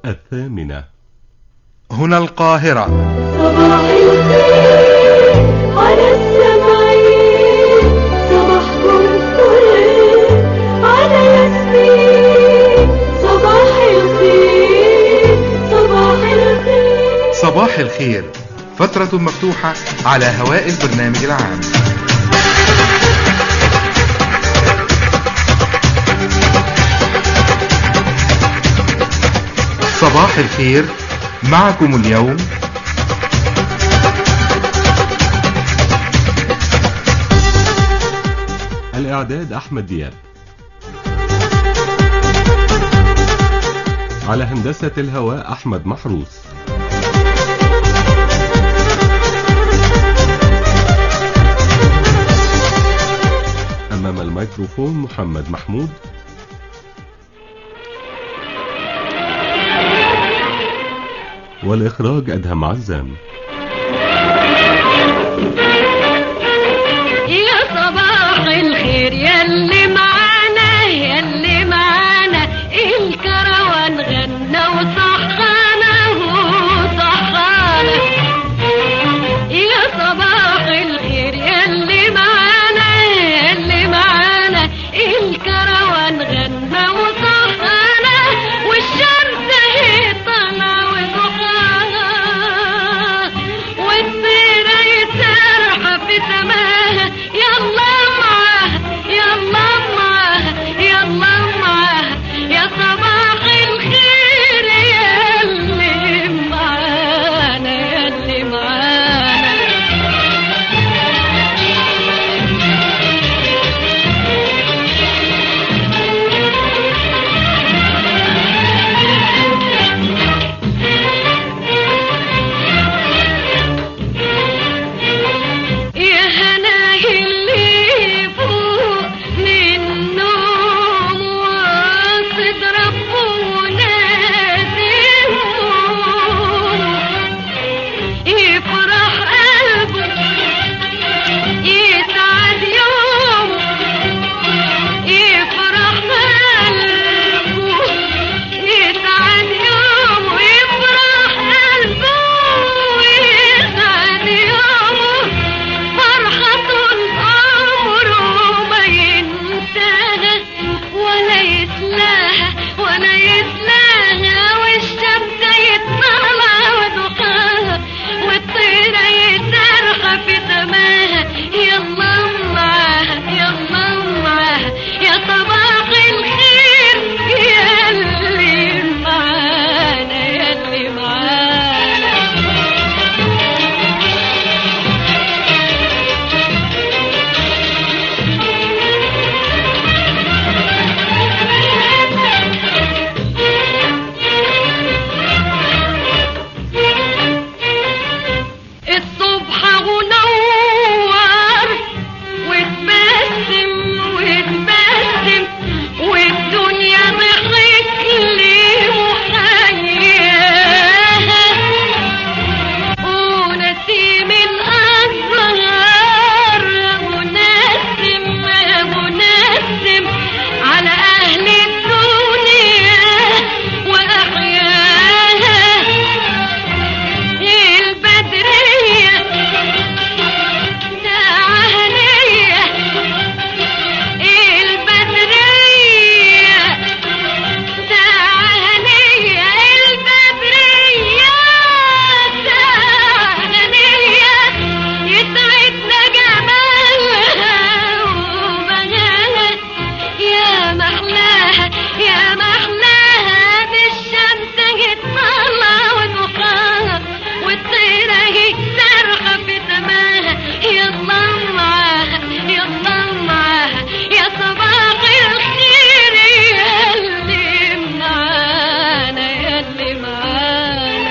الثامنة هنا القاهرة صباح الخير على السمعين صباحكم فل على ياسمين صباح الخير صباح الخير صباح الخير فترة مفتوحة على هواء البرنامج العام صباح الخير معكم اليوم الإعداد أحمد دياب على هندسة الهواء أحمد محروس أمام الميكروفون محمد محمود والإخراج أدهم عزام يا صباح الخير يلي معانا يلي معانا الكروان غنى وصحانا وصحانا يا صباح الخير يلي معانا يلي معانا الكروان غنى وصحانا والشمس هي طالعة وضحاها والطيرة يسرح في سماها يلا معاها يلا معاها يلا معاها يا صباح الخير يلي معانا يلي معانا يا هنا اللي فوق من النوم واصد ربنا يفرح قلبه يسعد يومه يفرح قلبه يسعد يومه يفرح قلبه ويسعد يومه فرحة عمره ما ينساها ولا يسلاها ولا يسلاها والشمس يطلع ودخاها والطيرة يسرح في سماها يلا معاها يلا معاها يا صباح الخير يلي معانا يلي معانا الصبح ونور وتبسم وتبسم والدنيا ضحك لي وحياها ونسيم الأزهار منسم منسم على أهل الدنيا وأحياها البدرية تعالية البدرية تعالية البدرية تعالية يسعدنا جمالها وبهاها يا محلاها يا محلاها بالشمس تطلع وتقاها والطيرة سرحة في سماها يلا معاها يلا معاها يا صباح الخير يلي معانا يلي معانا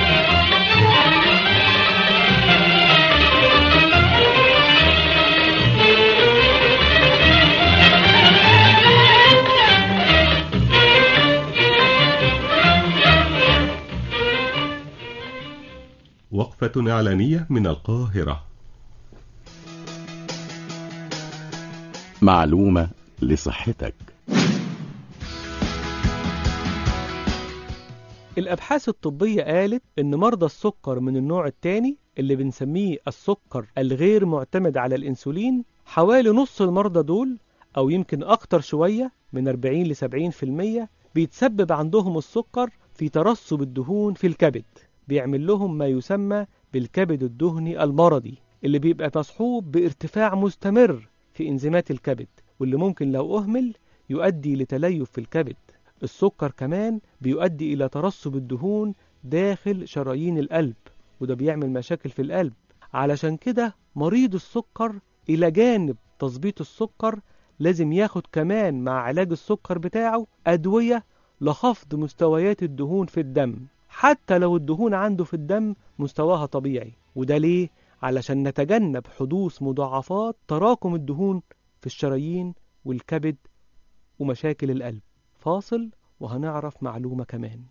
وقفة إعلانية من القاهرة معلومة لصحتك الأبحاث الطبية قالت إن مرضى السكر من النوع الثاني اللي بنسميه السكر الغير معتمد على الأنسولين حوالي نص المرضى دول أو يمكن أكتر شوية من 40 ل 70% بيتسبب عندهم السكر في ترسب الدهون في الكبد بيعمل لهم ما يسمى بالكبد الدهني المرضي اللي بيبقى مصحوب بارتفاع مستمر في انزيمات الكبد واللي ممكن لو أهمل يؤدي لتليف في الكبد السكر كمان بيؤدي إلى ترسب الدهون داخل شرايين القلب وده بيعمل مشاكل في القلب علشان كده مريض السكر إلى جانب تظبيط السكر لازم ياخد كمان مع علاج السكر بتاعه أدوية لخفض مستويات الدهون في الدم حتى لو الدهون عنده في الدم مستواها طبيعي وده ليه؟ علشان نتجنب حدوث مضاعفات تراكم الدهون في الشرايين والكبد ومشاكل القلب فاصل وهنعرف معلومة كمان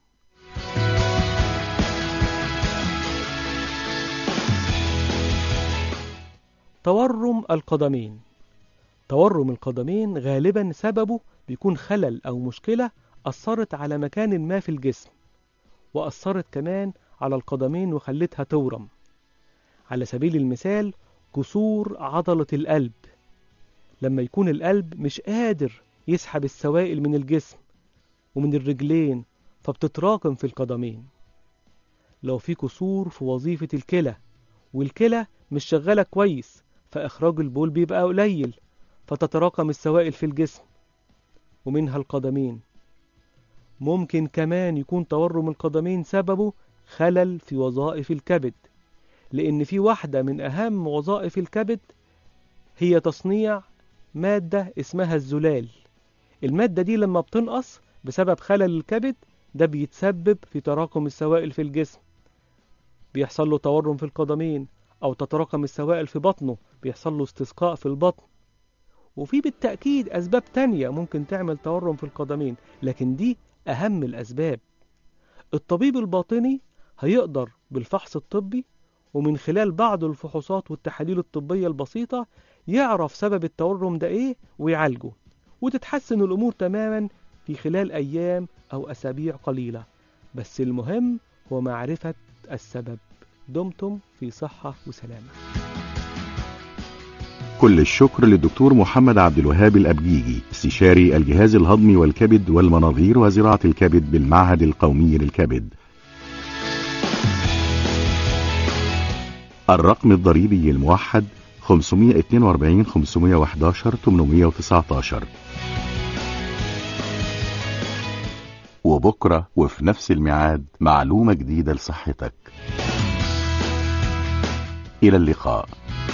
تورم القدمين تورم القدمين غالبا سببه بيكون خلل أو مشكلة أثرت على مكان ما في الجسم وأثرت كمان على القدمين وخلتها تورم على سبيل المثال كسور عضلة القلب لما يكون القلب مش قادر يسحب السوائل من الجسم ومن الرجلين فبتتراكم في القدمين لو في كسور في وظيفة الكلى والكلى مش شغالة كويس فإخراج البول بيبقى قليل فتتراكم السوائل في الجسم ومنها القدمين ممكن كمان يكون تورم القدمين سببه خلل في وظائف الكبد لأن في واحدة من أهم وظائف الكبد هي تصنيع مادة اسمها الزلال المادة دي لما بتنقص بسبب خلل الكبد ده بيتسبب في تراكم السوائل في الجسم بيحصل له تورم في القدمين أو تتراكم السوائل في بطنه بيحصل له استسقاء في البطن وفي بالتأكيد أسباب تانية ممكن تعمل تورم في القدمين لكن دي أهم الأسباب الطبيب الباطني هيقدر بالفحص الطبي ومن خلال بعض الفحوصات والتحاليل الطبية البسيطة يعرف سبب التورم ده إيه ويعالجه وتتحسن الأمور تماما في خلال أيام أو أسابيع قليلة بس المهم هو معرفة السبب دمتم في صحة وسلامة كل الشكر للدكتور محمد عبد الوهاب الأبجيجي استشاري الجهاز الهضمي والكبد والمناظير وزراعة الكبد بالمعهد القومي للكبد الرقم الضريبي الموحد 542 511 819 وبكرة وفي نفس الميعاد معلومة جديدة لصحتك إلى اللقاء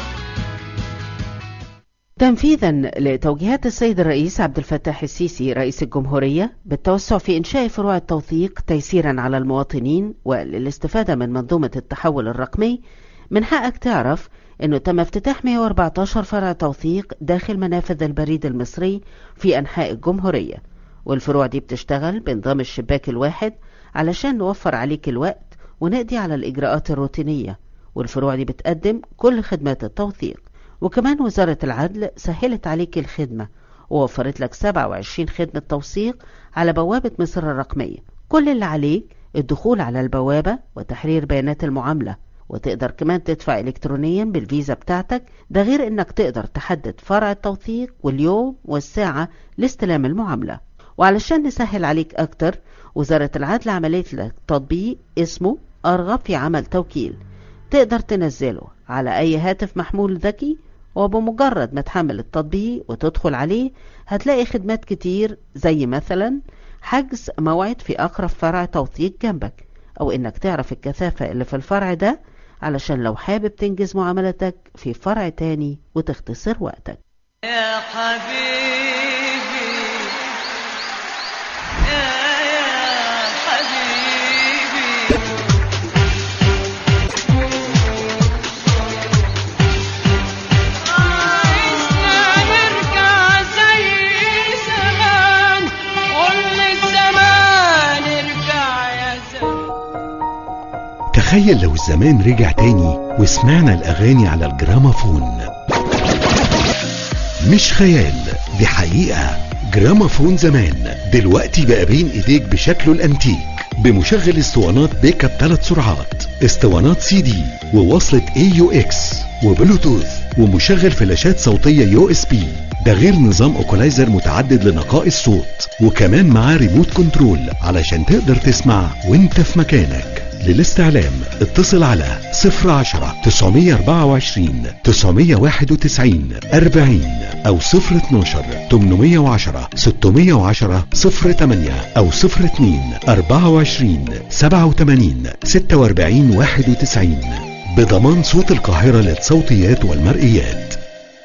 تنفيذا لتوجيهات السيد الرئيس عبد الفتاح السيسي رئيس الجمهورية بالتوسع في إنشاء فروع التوثيق تيسيرا على المواطنين وللاستفادة من منظومة التحول الرقمي من حقك تعرف أنه تم افتتاح 114 فرع توثيق داخل منافذ البريد المصري في أنحاء الجمهورية والفروع دي بتشتغل بنظام الشباك الواحد علشان نوفر عليك الوقت ونقضي على الإجراءات الروتينية والفروع دي بتقدم كل خدمات التوثيق وكمان وزارة العدل سهلت عليك الخدمة ووفرت لك 27 خدمة توثيق على بوابة مصر الرقمية كل اللي عليك الدخول على البوابة وتحرير بيانات المعاملة وتقدر كمان تدفع إلكترونيا بالفيزا بتاعتك ده غير إنك تقدر تحدد فرع التوثيق واليوم والساعة لاستلام المعاملة وعلشان نسهل عليك أكتر وزارة العدل عملت لك تطبيق اسمه أرغب في عمل توكيل تقدر تنزله على أي هاتف محمول ذكي وبمجرد ما تحمل التطبيق وتدخل عليه هتلاقي خدمات كتير زي مثلا حجز موعد في أقرب فرع توثيق جنبك أو إنك تعرف الكثافة اللي في الفرع ده علشان لو حابب تنجز معاملتك في فرع تاني وتختصر وقتك يا حبيبي يا يا حبيبي عايزنا نرجع زي زمان قول الزمان ارجع يا زمان تخيل لو الزمان رجع تاني وسمعنا الأغاني على الجرامافون مش خيال دي حقيقة جرامافون زمان دلوقتي بقى بين ايديك بشكله الانتيك بمشغل اسطوانات بيك اب ثلاث سرعات اسطوانات سي دي ووصلة اي يو اكس وبلوتوث ومشغل فلاشات صوتية يو اس بي ده غير نظام اوكولايزر متعدد لنقاء الصوت وكمان معاه ريموت كنترول علشان تقدر تسمع وانت في مكانك للاستعلام اتصل على 010 924 991 40 او 012 810 610 08 او 02 24 87 46 91 بضمان صوت القاهرة للصوتيات والمرئيات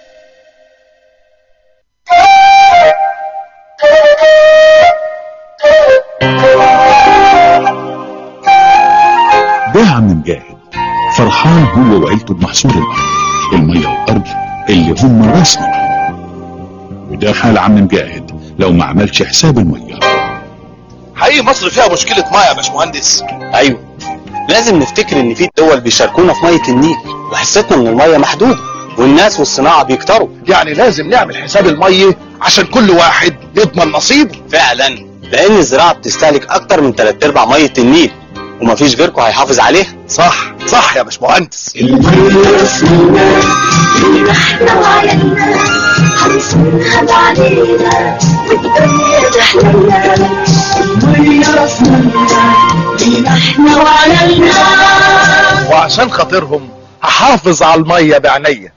ده عم مجاهد فرحان هو وعيلته بمحصول الارض الميه والارض اللي هم راسنا وده حال عم مجاهد لو ما عملش حساب الميه حقيقي مصر فيها مشكلة مية يا باشمهندس ايوه لازم نفتكر ان في دول بيشاركونا في ميه النيل وحصتنا من الميه محدوده والناس والصناعه بيكتروا يعني لازم نعمل حساب المية عشان كل واحد يضمن نصيبه فعلا لان الزراعه بتستهلك اكتر من تلات ارباع ميه النيل ومفيش غيركم هيحافظ عليها صح صح يا باشمهندس المية رسمنا اللي احنا وعينا هنصونها بعدينا والدنيا تحللنا المية رسمنا اللي احنا وعينا وعشان خاطرهم هحافظ على المية بعينيا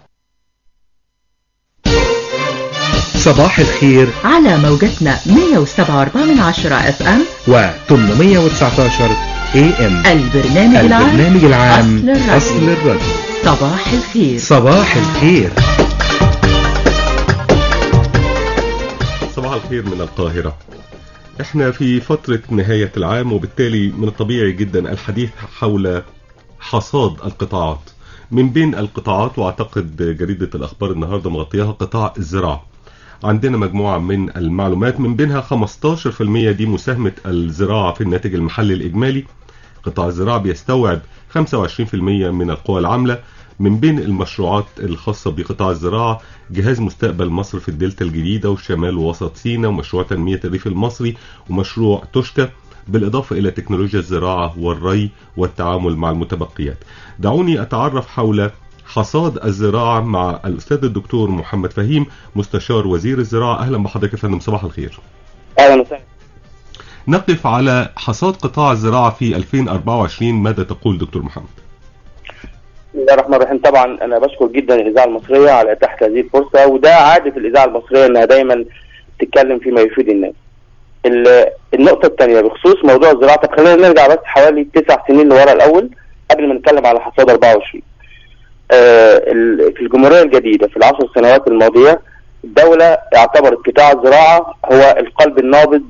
صباح الخير على موجتنا 107.4 من عشرة اف ام و 819 اي ام البرنامج العام البرنامج العام أصل الراديو. أصل الراديو صباح الخير صباح الخير صباح الخير من القاهرة احنا في فترة نهاية العام وبالتالي من الطبيعي جدا الحديث حول حصاد القطاعات من بين القطاعات واعتقد جريدة الاخبار النهاردة مغطياها قطاع الزراعة عندنا مجموعة من المعلومات من بينها 15% دي مساهمة الزراعة في الناتج المحلي الإجمالي قطاع الزراعة بيستوعب 25% من القوى العاملة من بين المشروعات الخاصة بقطاع الزراعة جهاز مستقبل مصر في الدلتا الجديدة والشمال ووسط سيناء ومشروع تنمية الريف المصري ومشروع توشكا بالإضافة إلى تكنولوجيا الزراعة والري والتعامل مع المتبقيات دعوني أتعرف حول حصاد الزراعة مع الأستاذ الدكتور محمد فهيم مستشار وزير الزراعة أهلا بحضرتك يا فندم صباح الخير اهلا وسهلا نقف على حصاد قطاع الزراعة في 2024 ماذا تقول دكتور محمد بسم الله الرحمن الرحيم طبعا انا بشكر جدا الاذاعه المصريه على اتاحه هذه الفرصه وده عاده الاذاعه المصريه انها دايما تتكلم فيما يفيد الناس ال- النقطه الثانيه بخصوص موضوع الزراعه طب خلينا نرجع بس حوالي تسع سنين لورا الاول قبل ما نتكلم على حصاد 24 آه، ال- في الجمهوريه الجديده في العشر سنوات الماضيه الدوله اعتبرت قطاع الزراعه هو القلب النابض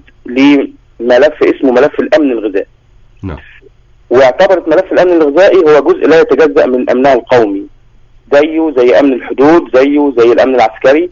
لملف اسمه ملف الامن الغذائي نعم واعتبرت ملف الامن الغذائي هو جزء لا يتجزا من امنها القومي زيه زي امن الحدود زيه زي الامن العسكري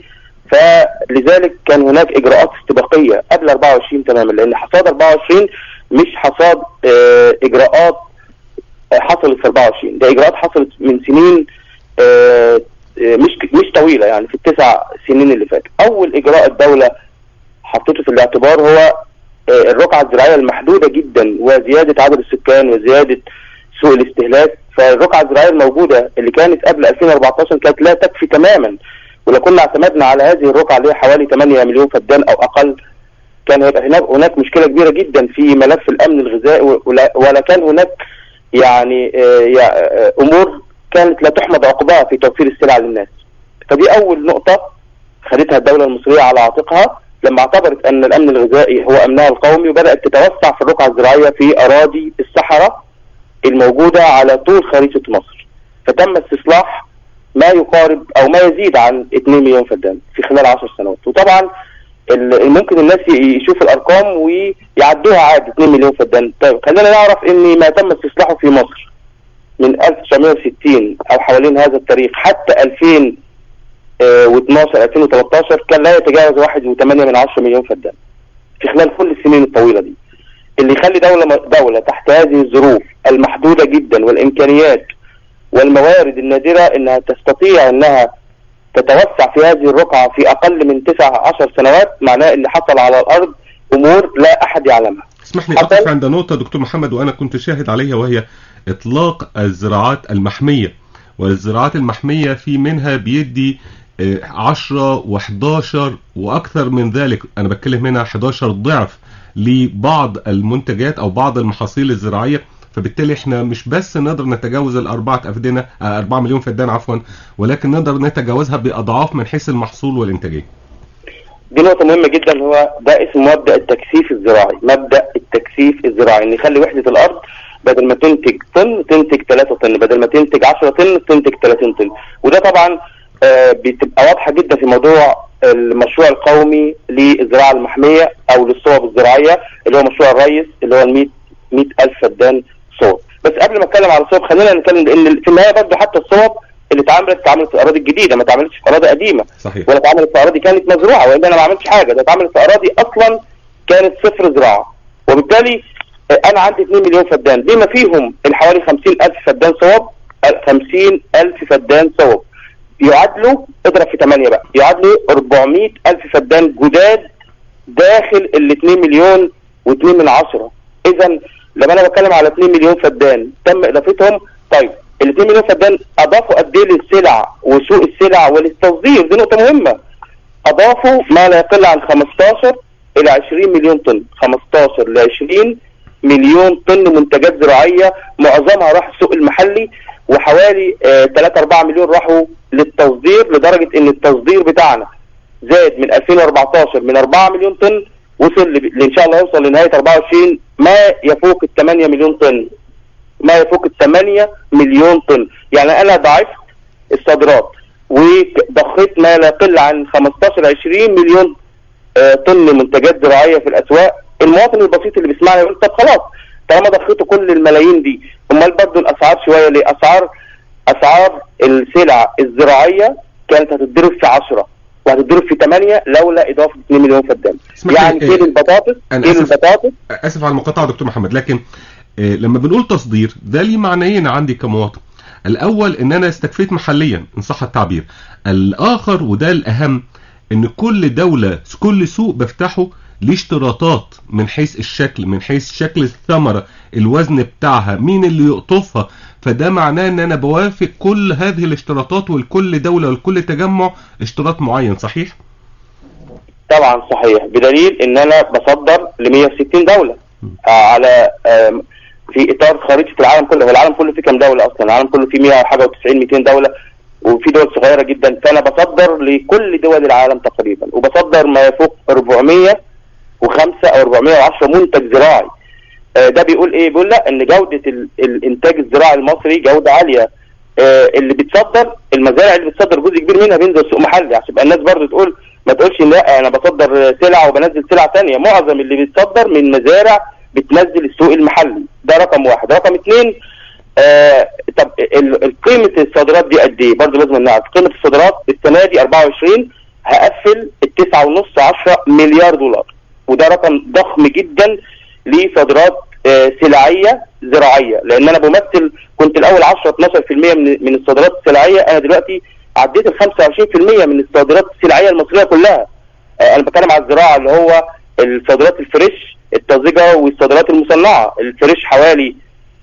فلذلك كان هناك اجراءات استباقيه قبل 24 تماما لان حصاد 24 مش حصاد آه، اجراءات آه، حصلت في 24 ده اجراءات حصلت من سنين آه، آه، مش مش طويله يعني في التسع سنين اللي فاتوا اول اجراء الدوله حطته في الاعتبار هو آه، الرقعة الزراعية المحدودة جدا وزيادة عدد السكان وزيادة سوق الاستهلاك فالرقعة الزراعية الموجودة اللي كانت قبل 2014 كانت لا تكفي تماما ولو كنا اعتمدنا على هذه الرقعة اللي هي حوالي 8 مليون فدان او اقل كان هيبقى هناك هناك مشكلة كبيرة جدا في ملف الامن الغذائي ولا, ولا كان هناك يعني آه، يع- آه، امور كانت لا تحمد عقباها في توفير السلع للناس فدي اول نقطة خدتها الدولة المصرية على عاتقها لما اعتبرت ان الامن الغذائي هو امنها القومي وبدات تتوسع في الرقعه الزراعيه في اراضي الصحراء الموجوده على طول خريطه مصر فتم استصلاح ما يقارب او ما يزيد عن 2 مليون فدان في خلال 10 سنوات وطبعا ال- ممكن الناس ي- يشوفوا الارقام ويعدوها عادي 2 مليون فدان طيب خلينا نعرف ان ما تم استصلاحه في مصر من 1960 او حوالين هذا التاريخ حتى 2000 و12 2013 كان لا يتجاوز 1.8 من 10 مليون فدان في خلال كل السنين الطويله دي اللي يخلي دوله دوله تحت هذه الظروف المحدوده جدا والامكانيات والموارد النادره انها تستطيع انها تتوسع في هذه الرقعه في اقل من 9 10 سنوات معناه ان حصل على الارض امور لا احد يعلمها اسمح لي أقف عند نقطة دكتور محمد وأنا كنت شاهد عليها وهي إطلاق الزراعات المحمية والزراعات المحمية في منها بيدي آه، 10 و11 وأكثر من ذلك أنا بتكلم هنا 11 ضعف لبعض المنتجات أو بعض المحاصيل الزراعية فبالتالي احنا مش بس نقدر نتجاوز الأربعة أفدنة آه، 4 مليون فدان عفوا ولكن نقدر نتجاوزها بأضعاف من حيث المحصول والإنتاجية دي نقطة مهمة جدا هو ده اسمه مبدأ التكثيف الزراعي مبدأ التكثيف الزراعي ان يخلي وحدة الارض بدل ما تنتج طن تنتج 3 طن بدل ما تنتج 10 طن تنتج 30 طن وده طبعا آه، بتبقى واضحة جدا في موضوع المشروع القومي للزراعة المحمية او للصوب الزراعية اللي هو مشروع الريس اللي هو ال 100 100 الف فدان صوب بس قبل ما اتكلم على الصوب خلينا نتكلم ان في النهاية برضه حتى الصوب اللي اتعملت اتعملت في اراضي جديده ما اتعملتش في اراضي قديمه صحيح ولا اتعملت في اراضي كانت مزروعه وان انا ما عملتش حاجه ده اتعملت في اراضي اصلا كانت صفر زراعه وبالتالي آه، انا عندي 2 مليون فدان بما فيهم الحوالي 50000 فدان صوب 50000 فدان صوب يعادلوا اضرب في 8 بقى يعادلوا 400000 فدان جداد داخل ال 2 مليون و2 من عشرة اذا لما انا بتكلم على 2 مليون فدان تم اضافتهم طيب ال 2 مليون فدان اضافوا قد ايه للسلع وسوق السلع وللتصدير دي نقطه مهمه اضافوا ما لا يقل عن 15 الى 20 مليون طن 15 ل 20 مليون طن منتجات زراعيه معظمها راح السوق المحلي وحوالي آه 3 4 مليون راحوا للتصدير لدرجه ان التصدير بتاعنا زاد من 2014 من 4 مليون طن وصل ل- ان شاء الله يوصل لنهايه 24 ما يفوق ال 8 مليون طن ما يفوق ال 8 مليون طن يعني انا ضعفت الصادرات وضخيت ما لا يقل عن 15 20 مليون آه، طن منتجات زراعيه في الاسواق المواطن البسيط اللي بيسمعني يقول طب خلاص طالما ضخيتوا كل الملايين دي امال برضه الاسعار شويه ليه اسعار اسعار السلع الزراعيه كانت هتتضرب في 10 وهتتضرب في 8 لولا اضافه 2 مليون فدان اسمح لي، يعني إيه، كيلو البطاطس أنا كيلو آسف. البطاطس اسف على المقاطعه دكتور محمد لكن آه، لما بنقول تصدير ده ليه معنيين عندي كمواطن الاول ان انا استكفيت محليا ان صح التعبير الاخر وده الاهم ان كل دوله كل سوق بفتحه ليه اشتراطات من حيث الشكل من حيث شكل الثمره الوزن بتاعها مين اللي يقطفها فده معناه ان انا بوافق كل هذه الاشتراطات ولكل دوله ولكل تجمع اشتراط معين صحيح طبعا صحيح بدليل ان انا بصدر ل 160 دوله آه على آم، في اطار خريطه العالم كله هو العالم كله فيه كام دوله اصلا العالم كله فيه 100 وحاجه و90 200 دوله وفي دول صغيره جدا فانا بصدر لكل دول العالم تقريبا وبصدر ما يفوق 405 او 410 منتج زراعي آه، ده بيقول ايه بيقول لا ان جوده ال- الانتاج الزراعي المصري جوده عاليه آه، اللي بتصدر المزارع اللي بتصدر جزء كبير منها بينزل سوق محلي عشان يبقى الناس برضه تقول ما تقولش لا انا بصدر سلع وبنزل سلع ثانيه معظم اللي بيتصدر من مزارع بتنزل السوق المحلي ده رقم واحد رقم اثنين آه طب ال- ال- قيمه الصادرات دي قد ايه برضه لازم نعرف قيمه الصادرات السنه دي 24 هقفل ال 9.5 10 مليار دولار وده رقم ضخم جدا لصادرات آه، سلعيه زراعيه لان انا بمثل كنت الاول 10 12% من من الصادرات السلعيه انا دلوقتي عديت ال 25% من الصادرات السلعيه المصريه كلها آه، انا بتكلم على الزراعه اللي هو الصادرات الفريش الطازجه والصادرات المصنعه الفريش حوالي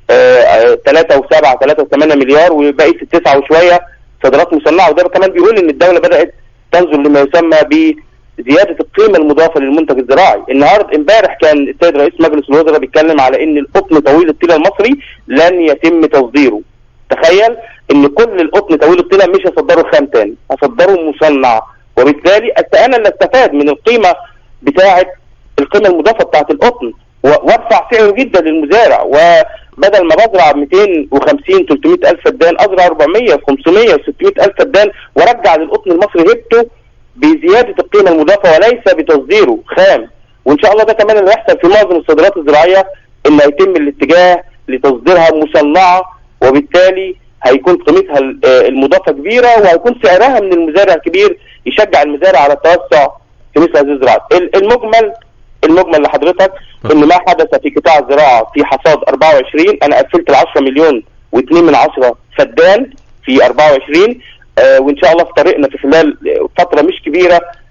3 و7 3 و8 مليار وباقي في 9 وشويه صادرات مصنعه وده كمان بيقول ان الدوله بدات تنظر لما يسمى بزياده القيمه المضافه للمنتج الزراعي النهارده امبارح كان السيد رئيس مجلس الوزراء بيتكلم على ان القطن طويل الطيله المصري لن يتم تصديره تخيل ان كل القطن طويل الطيله مش هصدره خام تاني هصدره مصنع وبالتالي أست- انا اللي استفاد من القيمه بتاعه القيمه المضافه بتاعه القطن و- وارفع سعره جدا للمزارع وبدل ما بزرع 250 300 الف فدان ازرع 400 500 600 الف فدان وارجع للقطن المصري هيبته بزياده القيمه المضافه وليس بتصديره خام وان شاء الله ده كمان اللي هيحصل في معظم الصادرات الزراعيه ان هيتم الاتجاه لتصديرها مصنعه وبالتالي هيكون قيمتها ال- آه المضافه كبيره وهيكون سعرها من المزارع كبير يشجع المزارع على التوسع في مثل هذه الزراعات ال- المجمل المجمل لحضرتك ان ما حدث في قطاع الزراعه في حصاد 24 انا قفلت ال 10 مليون و2 من عشرة فدان في 24 آه وان شاء الله في طريقنا في خلال فتره مش كبيره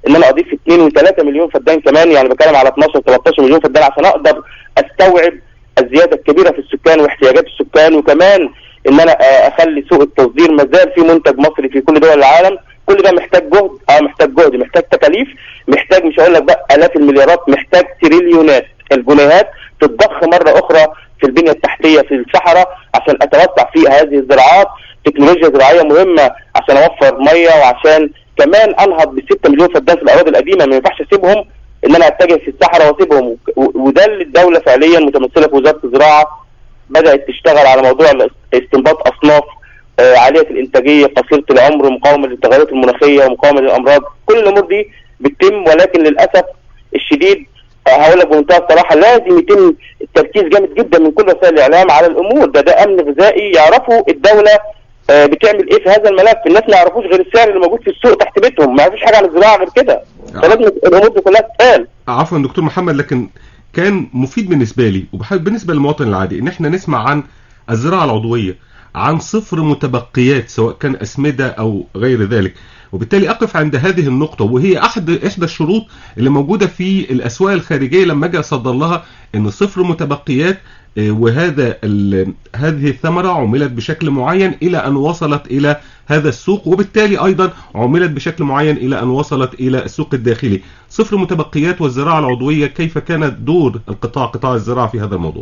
ان انا اضيف 2 و3 مليون فدان كمان يعني بتكلم على 12 13 مليون فدان عشان اقدر استوعب الزياده الكبيره في السكان واحتياجات السكان وكمان ان انا آه، اخلي سوق التصدير ما زال في منتج مصري في كل دول العالم كل ده محتاج جهد اه محتاج جهد محتاج تكاليف محتاج مش هقول لك بقى الاف المليارات محتاج تريليونات الجنيهات تتضخ مره اخرى في البنيه التحتيه في الصحراء عشان اتوسع في هذه الزراعات تكنولوجيا زراعيه مهمه عشان اوفر ميه وعشان كمان انهض ب 6 مليون فدان في الاراضي القديمه ما ينفعش اسيبهم ان انا اتجه في الصحراء واسيبهم و- وده اللي الدوله فعليا متمثله في وزاره الزراعه بدات تشتغل على موضوع الاس- استنباط اصناف آه، عاليه الانتاجيه قصيره العمر مقاومه للتغيرات المناخيه ومقاومه للامراض كل الامور دي بتتم ولكن للاسف الشديد آه، هقول لك بمنتهى الصراحه لازم يتم التركيز جامد جدا من كل وسائل الاعلام على الامور ده ده امن غذائي يعرفوا الدوله آه، بتعمل ايه في هذا الملف الناس ما يعرفوش غير السعر اللي موجود في السوق تحت بيتهم ما يعرفوش حاجه عن الزراعه غير كده فلازم الامور دي كلها تتقال عفوا دكتور محمد لكن كان مفيد بالنسبه لي وبحب بالنسبه للمواطن العادي ان احنا نسمع عن الزراعه العضويه عن صفر متبقيات سواء كان اسمده او غير ذلك وبالتالي اقف عند هذه النقطه وهي احد احدى الشروط اللي موجوده في الاسواق الخارجيه لما اجي اصدر لها ان صفر متبقيات آه، وهذا ال- هذه الثمره عملت بشكل معين الى ان وصلت الى هذا السوق وبالتالي ايضا عملت بشكل معين الى ان وصلت الى السوق الداخلي صفر متبقيات والزراعه العضويه كيف كانت دور القطاع قطاع الزراعه في هذا الموضوع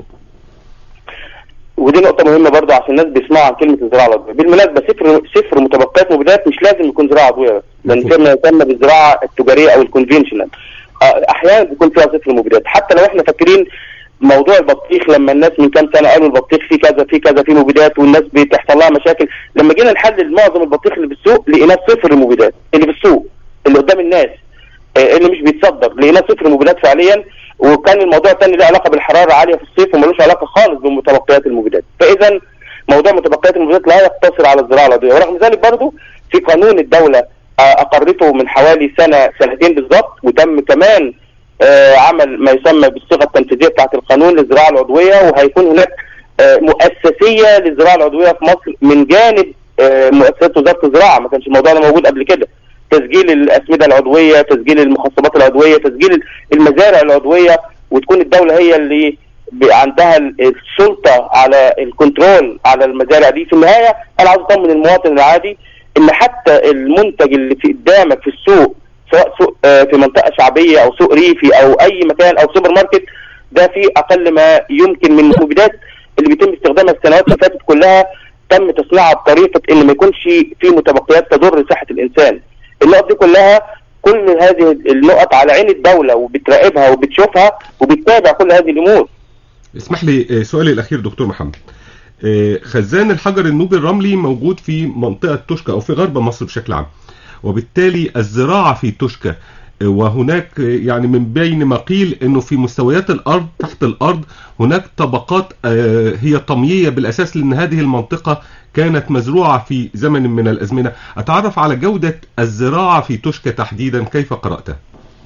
ودي نقطة مهمة برضه عشان الناس بيسمعوا عن كلمة الزراعة العضوية، بالمناسبة صفر صفر متبقيات مبيدات مش لازم يكون زراعة عضوية بس، لأن في ما يسمى بالزراعة التجارية أو الكونفنشنال. أحيانا بيكون فيها صفر مبيدات، حتى لو احنا فاكرين موضوع البطيخ لما الناس من كام سنة قالوا البطيخ فيه كذا فيه كذا فيه مبيدات والناس بتحصل لها مشاكل، لما جينا نحلل معظم البطيخ اللي في السوق لقيناه صفر مبيدات، اللي في السوق اللي قدام الناس آه، اللي مش بيتصدر لقيناه صفر مبيدات فعليا وكان الموضوع الثاني له علاقه بالحراره عاليه في الصيف وملوش علاقه خالص بمتبقيات المبيدات فاذا موضوع متبقيات المبيدات لا يقتصر على الزراعه العضويه ورغم ذلك برضو في قانون الدوله آه، اقرته من حوالي سنه سنتين بالظبط وتم كمان آه، عمل ما يسمى بالصيغه التنفيذيه بتاعه القانون للزراعه العضويه وهيكون هناك آه، مؤسسيه للزراعه العضويه في مصر من جانب آه، مؤسسات وزاره الزراعه ما كانش الموضوع ده موجود قبل كده تسجيل الاسمده العضويه تسجيل المخصبات العضويه تسجيل المزارع العضويه وتكون الدوله هي اللي ب- عندها ال- السلطه على الكنترول على المزارع دي في النهايه انا عاوز اطمن المواطن العادي ان حتى المنتج اللي في قدامك في السوق سواء سوق آه، في منطقه شعبيه او سوق ريفي او اي مكان او سوبر ماركت ده في اقل ما يمكن من المبيدات اللي بيتم استخدامها السنوات اللي فاتت كلها تم تصنيعها بطريقه ان ما يكونش في متبقيات تضر صحه الانسان النقط دي كلها كل هذه النقط على عين الدوله وبتراقبها وبتشوفها وبتتابع كل هذه الامور اسمح لي آه، سؤالي الاخير دكتور محمد آه، خزان الحجر النوبي الرملي موجود في منطقه توشكا او في غرب مصر بشكل عام وبالتالي الزراعه في توشكا آه، وهناك آه، يعني من بين ما قيل انه في مستويات الارض تحت الارض هناك طبقات آه، هي طمييه بالاساس لان هذه المنطقه كانت مزروعه في زمن من الازمنه اتعرف على جوده الزراعه في توشكا تحديدا كيف قراتها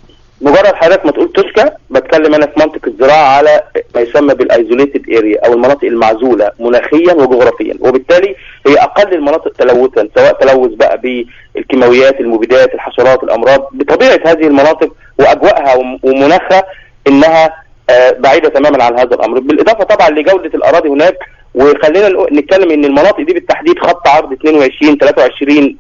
مجرد حضرتك ما تقول توشكا بتكلم انا في منطق الزراعه على ما يسمى بالايزوليتد اريا او المناطق المعزوله مناخيا وجغرافيا وبالتالي هي اقل المناطق تلوثا سواء تلوث بقى بالكيماويات المبيدات الحشرات الامراض بطبيعه هذه المناطق واجواءها وم- ومناخها انها آه، بعيده تماما عن هذا الامر بالاضافه طبعا لجوده الاراضي هناك وخلينا نقول- نتكلم ان المناطق دي بالتحديد خط عرض 22 23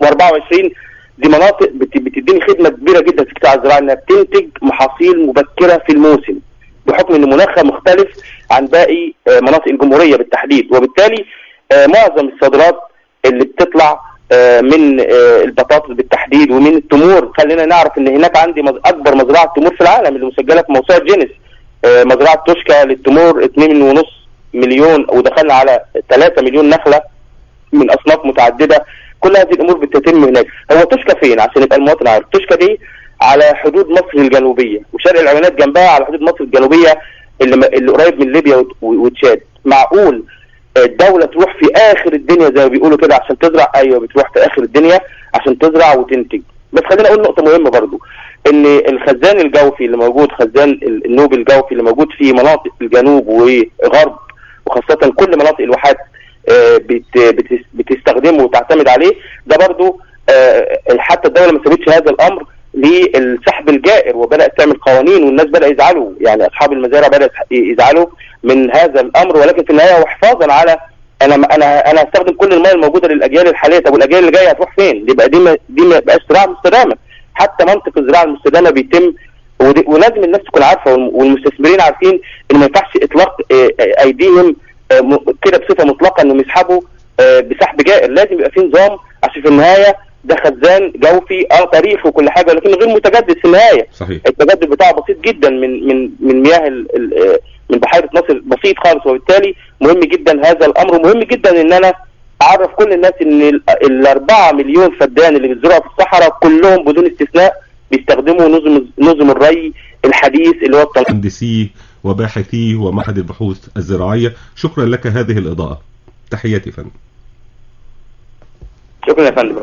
و24 دي مناطق بت- بتديني خدمه كبيره جدا في قطاع الزراعه انها بتنتج محاصيل مبكره في الموسم بحكم ان مناخها مختلف عن باقي آه، مناطق الجمهوريه بالتحديد وبالتالي آه، معظم الصادرات اللي بتطلع آه، من آه، البطاطس بالتحديد ومن التمور خلينا نعرف ان هناك عندي مز- اكبر مزرعه تمور في العالم اللي مسجله في موسوعه جينيس آه، مزرعه توشكا للتمور 2.5 مليون ودخلنا على 3 مليون نخله من اصناف متعدده كل هذه الامور بتتم هناك هو توشكا فين عشان يبقى المواطن عارف توشكا دي على حدود مصر الجنوبيه وشرق العيونات جنبها على حدود مصر الجنوبيه اللي, اللي قريب من ليبيا وت- وتشاد معقول الدولة تروح في آخر الدنيا زي ما بيقولوا كده عشان تزرع أيوه بتروح في آخر الدنيا عشان تزرع وتنتج بس خلينا أقول نقطة مهمة برضو إن الخزان الجوفي اللي موجود خزان ال- النوبي الجوفي اللي موجود في مناطق الجنوب وغرب وخاصة كل مناطق الواحات آه، بت- بتس- بتستخدمه وتعتمد عليه ده برضو آه، حتى الدولة ما سابتش هذا الأمر للسحب الجائر وبدات تعمل قوانين والناس بدا يزعلوا يعني اصحاب المزارع بدا يزعلوا من هذا الامر ولكن في النهايه وحفاظا على انا انا انا هستخدم كل الميه الموجوده للاجيال الحاليه طب والاجيال اللي جايه هتروح فين؟ يبقى دي ما دي ما يبقاش زراعه مستدامه حتى منطق الزراعه المستدامه بيتم ودي- ولازم الناس تكون عارفه والم- والمستثمرين عارفين ان ما ينفعش اطلاق آه، آه، ايديهم آه، م- كده بصفه مطلقه انهم يسحبوا آه، بسحب جائر لازم يبقى في نظام عشان في النهايه ده خزان جوفي اه تاريخ وكل حاجه لكن غير متجدد في النهايه صحيح التجدد بتاعه بسيط جدا من من من مياه ال- ال- آه، من بحيره ناصر بسيط خالص وبالتالي مهم جدا هذا الامر ومهم جدا ان انا اعرف كل الناس ان ال- الاربعة مليون فدان اللي بيزرعوا في الصحراء كلهم بدون استثناء بيستخدموا نظم نظم الري الحديث اللي هو التنقيط مهندسيه وباحثيه ومعهد البحوث الزراعية شكرا لك هذه الإضاءة تحياتي فندم شكرا يا فندم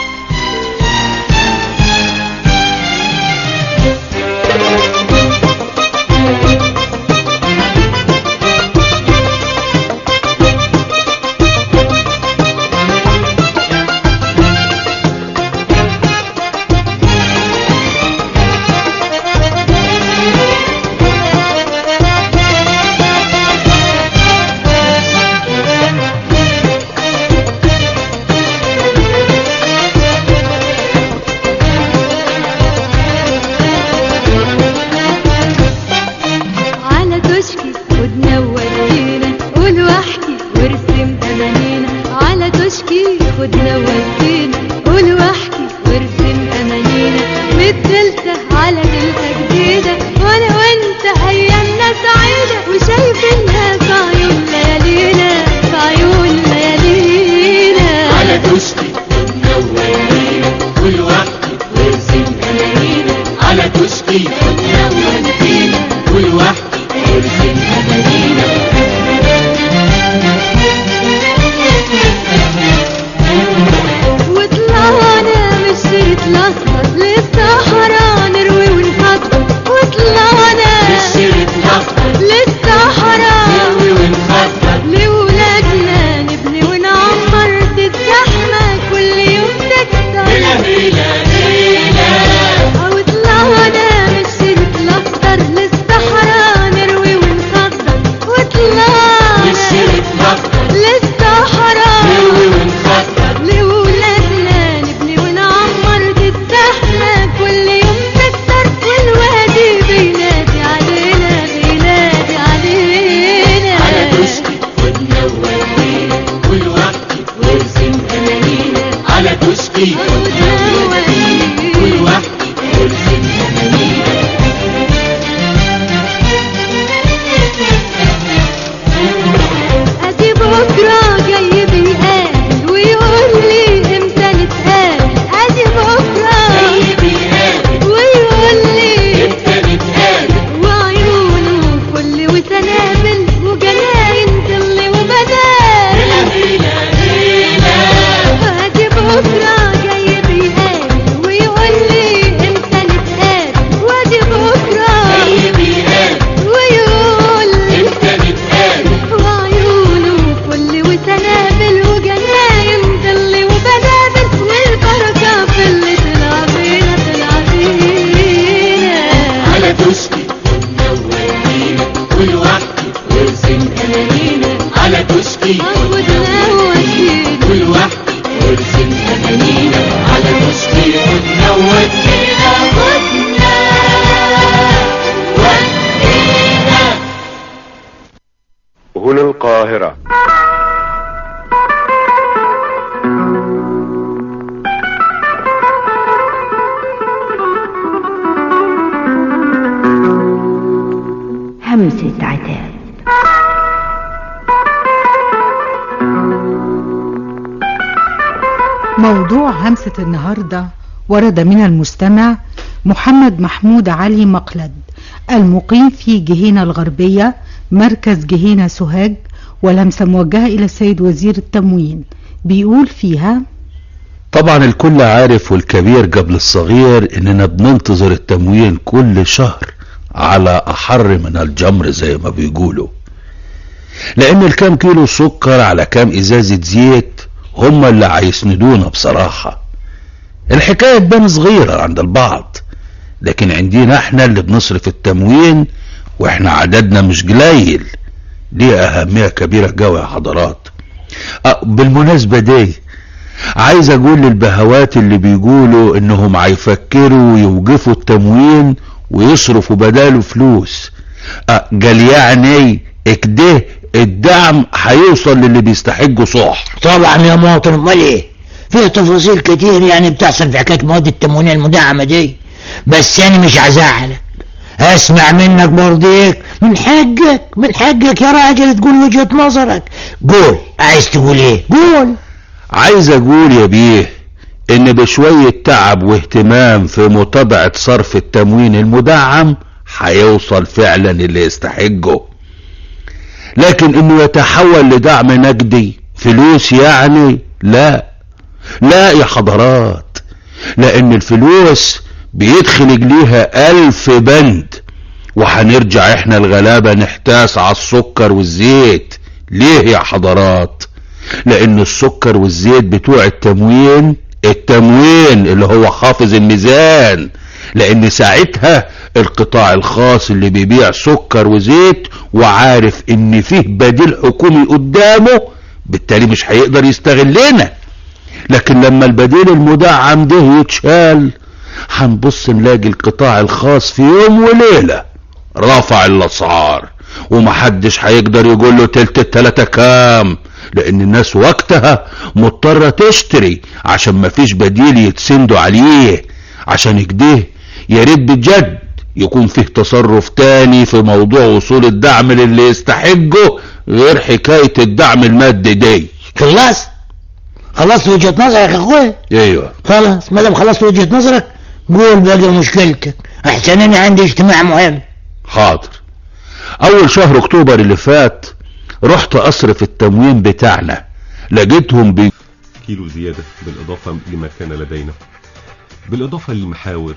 على تشكي وتنور فينا قول واحكي وارسم امانينا على تشكي وتنور فينا قول واحكي وارسم امانينا بالتلته على تلته جديده وانا وانت ايامنا سعيده وشايفينها في عيون ليالينا في عيون ليالينا على تشكي وتنور فينا كل وقت وارسم امانينا على تشكي وتنور فينا كل وقت وارسم امانينا وطلعنا من الشريط الاصفر للصحراء نروي ونخطط وطلعنا من الشريط الأصفر للصحراء نروي ونخطط لولادنا نبني ونعمر تتزحمة كل يوم تكتر هلا هلا هلا وطلعنا من الشريط الاخضر للصحراء نروي ونخطط وطلعنا من الشريط الأصفر للصحراء نروي ونخطط لولادنا نبني ونعمر تتزحمة كل يوم تكتر والوادي بينادي علينا بينادي علينا على تشكي وتنور فينا كل وقت وارسم امانينا على تشكي وتنور فينا كل وقت وارسم امانينا ادي بكره جاي بيقابل ويقول لي امتى نتقابل ادي بكره جاي بيقابل ويقول لي امتى نتقابل وعيونه كل وسنابل وجناين ظل وبدال هلا هلا هلا ادي بكره جاي بيقابل ويقول لي امتى نتقابل وادي بكره جاي بيقابل ويقول لي امتى نتقابل وعيونه كل وسنابل وجناين ظل وبنابل والبركة في اللي طلع بينا طلع بينا على تشكي وتنور فينا كل وقت وارسم امانينا على تشكي وتنور فينا كل وقت وارسم امانينا على تشكي وتنور فينا خدنا ودينا هنا القاهرة همسة عتاب موضوع همسة النهاردة ورد من المستمع محمد محمود علي مقلد المقيم في جهينة الغربية مركز جهينة سوهاج ولمسة موجهة إلى السيد وزير التموين بيقول فيها طبعا الكل عارف والكبير قبل الصغير اننا بننتظر التموين كل شهر على احر من الجمر زي ما بيقولوا لان الكام كيلو سكر على كام ازازة زيت هم اللي هيسندونا بصراحة الحكاية تبان صغيرة عند البعض لكن عندنا احنا اللي بنصرف التموين واحنا عددنا مش قليل ليه اهمية كبيرة قوي يا حضرات أه بالمناسبة دي عايز اقول للبهوات اللي بيقولوا انهم هيفكروا يوقفوا التموين ويصرفوا بداله فلوس أه قال يعني اكده الدعم هيوصل للي بيستحقوا صح طبعا يا مواطن امال ايه فيه تفاصيل كتير يعني بتحصل في حكايه مواد التموينيه المدعمه دي بس انا مش هزعلك اسمع منك برضيك من حقك من حقك يا راجل تقول وجهه نظرك قول عايز تقول ايه قول عايز اقول يا بيه ان بشوية تعب واهتمام في متابعة صرف التموين المدعم هيوصل فعلا اللي يستحقه لكن انه يتحول لدعم نقدي فلوس يعني لا لا يا حضرات لان الفلوس بيدخل ليها الف بند وهنرجع احنا الغلابة نحتاس على السكر والزيت ليه يا حضرات لان السكر والزيت بتوع التموين التموين اللي هو حافظ الميزان لان ساعتها القطاع الخاص اللي بيبيع سكر وزيت وعارف ان فيه بديل حكومي قدامه بالتالي مش هيقدر يستغلنا لكن لما البديل المدعم ده يتشال هنبص نلاقي القطاع الخاص في يوم وليلة رفع الاسعار ومحدش هيقدر يقول له تلت التلاتة كام لان الناس وقتها مضطرة تشتري عشان مفيش بديل يتسندوا عليه عشان كده يا ريت بجد يكون فيه تصرف تاني في موضوع وصول الدعم للي يستحقه غير حكاية الدعم المادي دي خلاص خلصت وجهه نظرك يا اخويا ايوه خلاص ما دام خلصت وجهه نظرك قول بقى مشكلتك احسن انا عندي اجتماع مهم حاضر اول شهر اكتوبر اللي فات رحت اصرف التموين بتاعنا لقيتهم بي كيلو زيادة بالإضافة لما كان لدينا بالإضافة للمحاور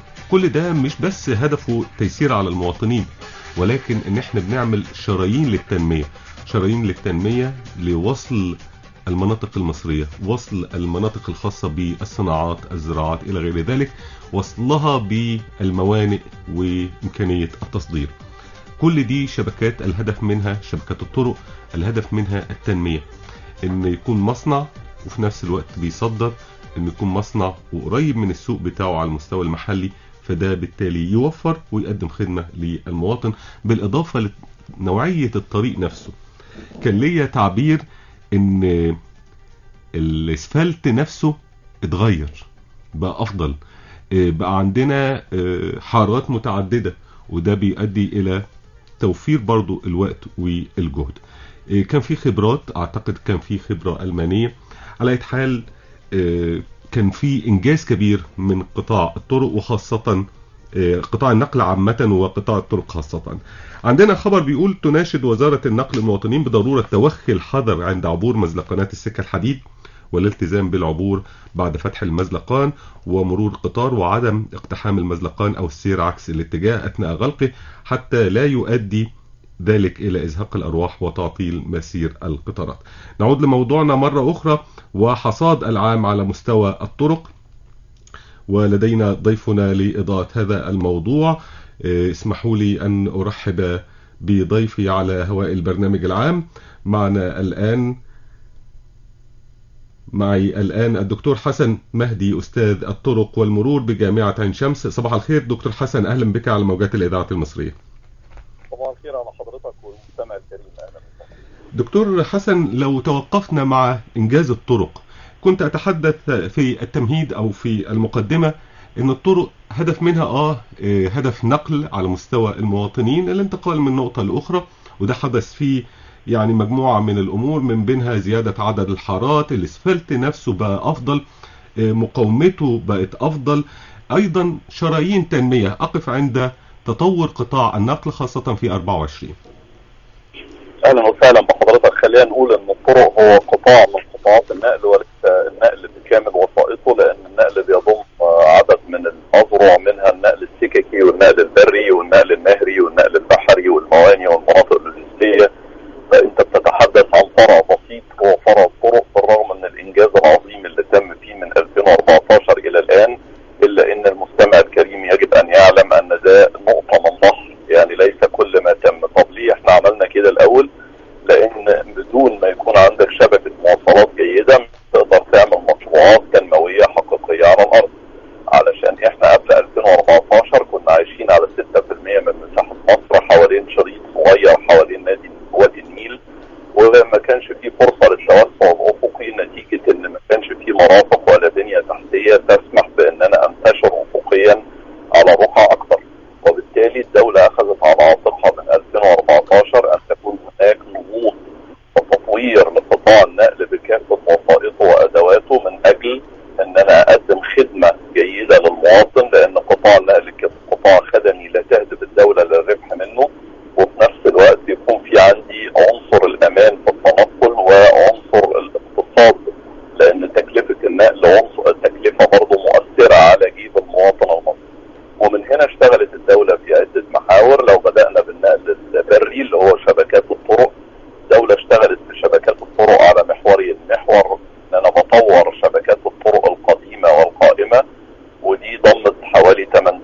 كل ده مش بس هدفه تيسير على المواطنين ولكن ان احنا بنعمل شرايين للتنمية شرايين للتنمية لوصل المناطق المصرية وصل المناطق الخاصة بالصناعات الزراعات إلى غير ذلك وصلها بالموانئ وإمكانية التصدير كل دي شبكات الهدف منها شبكات الطرق الهدف منها التنمية ان يكون مصنع وفي نفس الوقت بيصدر ان يكون مصنع وقريب من السوق بتاعه على المستوى المحلي فده بالتالي يوفر ويقدم خدمة للمواطن بالإضافة لنوعية الطريق نفسه كان ليا تعبير ان الاسفلت نفسه اتغير بقى افضل بقى عندنا حارات متعددة وده بيؤدي الى توفير برضو الوقت والجهد كان في خبرات اعتقد كان في خبرة المانية على اي حال كان في انجاز كبير من قطاع الطرق وخاصة قطاع النقل عامة وقطاع الطرق خاصة عندنا خبر بيقول تناشد وزارة النقل المواطنين بضرورة توخي الحذر عند عبور مزلقانات السكة الحديد والالتزام بالعبور بعد فتح المزلقان ومرور قطار وعدم اقتحام المزلقان أو السير عكس الاتجاه أثناء غلقه حتى لا يؤدي ذلك إلى إزهاق الأرواح وتعطيل مسير القطارات نعود لموضوعنا مرة أخرى وحصاد العام على مستوى الطرق ولدينا ضيفنا لإضاءة هذا الموضوع اسمحوا لي أن أرحب بضيفي على هواء البرنامج العام معنا الآن معي الآن الدكتور حسن مهدي أستاذ الطرق والمرور بجامعة عين شمس صباح الخير دكتور حسن أهلا بك على موجات الإذاعة المصرية صباح الخير على حضرتك والمستمع الكريم أهلا دكتور حسن لو توقفنا مع إنجاز الطرق كنت أتحدث في التمهيد أو في المقدمة ان الطرق هدف منها اه هدف نقل على مستوى المواطنين الانتقال من نقطة لأخرى وده حدث فيه يعني مجموعة من الأمور من بينها زيادة عدد الحارات الاسفلت نفسه بقى أفضل مقاومته بقت أفضل أيضا شرايين تنمية أقف عند تطور قطاع النقل خاصة في 24 أهلا وسهلا بحضرتك خلينا نقول أن الطرق هو قطاع من قطاعات النقل وليس النقل بكامل وسائطه لأن النقل بيضم عدد من الأذرع منها النقل السككي والنقل البري والنقل النهري والنقل البحري والمواني والمناطق اللوجستية فأنت بتتحدث عن فرع بسيط هو فرع الطرق بالرغم من الإنجاز العظيم اللي تم فيه من 2014 إلى الآن إلا أن المستمع الكريم يجب أن الامان في التنقل وعنصر الاقتصاد لان تكلفه النقل عنصر التكلفه برضه مؤثره على جيب المواطن المصري ومن هنا اشتغلت الدوله في عده محاور لو بدانا بالنقل البري اللي هو شبكات الطرق الدوله اشتغلت في شبكات الطرق على محورين محور ان انا بطور شبكات الطرق القديمه والقائمه ودي ضمت حوالي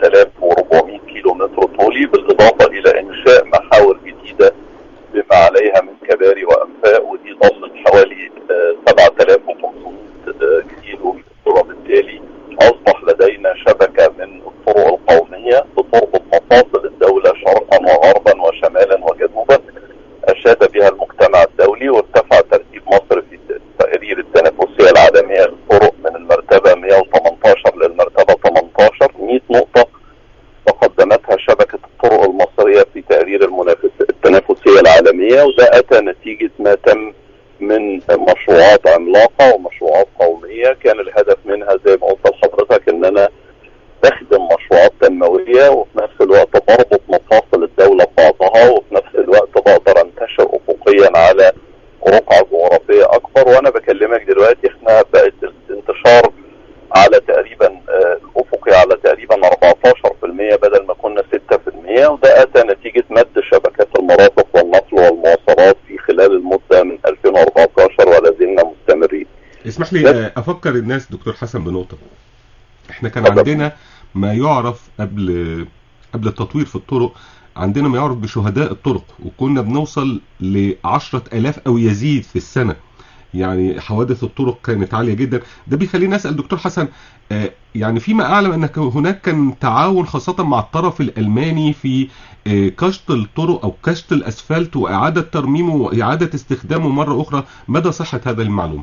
8400 كيلو متر طولي بالاضافه الى انشاء محاور جديده بما عليها من كباري وانفاق ودي ضمت حوالي آه، 7500 آه، كيلو متر وبالتالي اصبح لدينا شبكه من الطرق القوميه بتربط مفاصل الدوله شرقا وغربا وشمالا وجنوبا اشاد بها المجتمع الدولي وارتفع ترتيب مصر في تقرير التنافسيه العالميه للطرق من المرتبه 118 للمرتبه 18 100 نقطه تقدمتها شبكه الطرق المصريه في تقرير المنافس التنافسيه العالميه وده اتى نتيجه ما تم من مشروعات عملاقه ومشروعات قوميه كان الهدف منها زي ما قلت لحضرتك ان انا بخدم مشروعات تنمويه وفي نفس الوقت بربط مفاصل الدوله ببعضها وفي نفس الوقت بقدر انتشر افقيا على رقعه جغرافيه اكبر وانا بكلمك دلوقتي احنا بقت الانتشار على تقريبا آه، الافقي على تقريبا 14% بدل ما كنا 6% وده اتى نتيجه مد شبكات المرافق والنقل والمواصلات في خلال المده من 2014 ولا زلنا مستمرين. اسمح لي آه، افكر الناس دكتور حسن بنقطه احنا كان عندنا ما يعرف قبل قبل التطوير في الطرق عندنا ما يعرف بشهداء الطرق وكنا بنوصل لعشرة ألاف أو يزيد في السنة يعني حوادث الطرق كانت عالية جدا ده بيخليني أسأل دكتور حسن آه، يعني فيما أعلم أن هناك كان تعاون خاصة مع الطرف الألماني في آه، كشط الطرق أو كشط الأسفلت وإعادة ترميمه وإعادة استخدامه مرة أخرى مدى صحة هذا المعلومة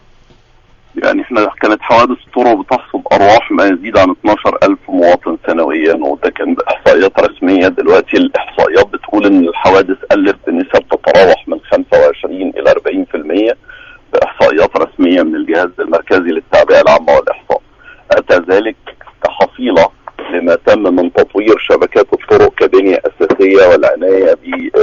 يعني احنا كانت حوادث الطرق بتحصد ارواح ما يزيد عن 12 الف مواطن سنويا وده كان باحصائيات رسميه دلوقتي الاحصائيات بتقول ان الحوادث قلت بنسب تتراوح من 25 الى 40% باحصائيات رسميه من الجهاز المركزي للتعبئه العامه والاحصاء اتى ذلك كحصيله لما تم من تطوير شبكات الطرق كبنيه اساسيه والعنايه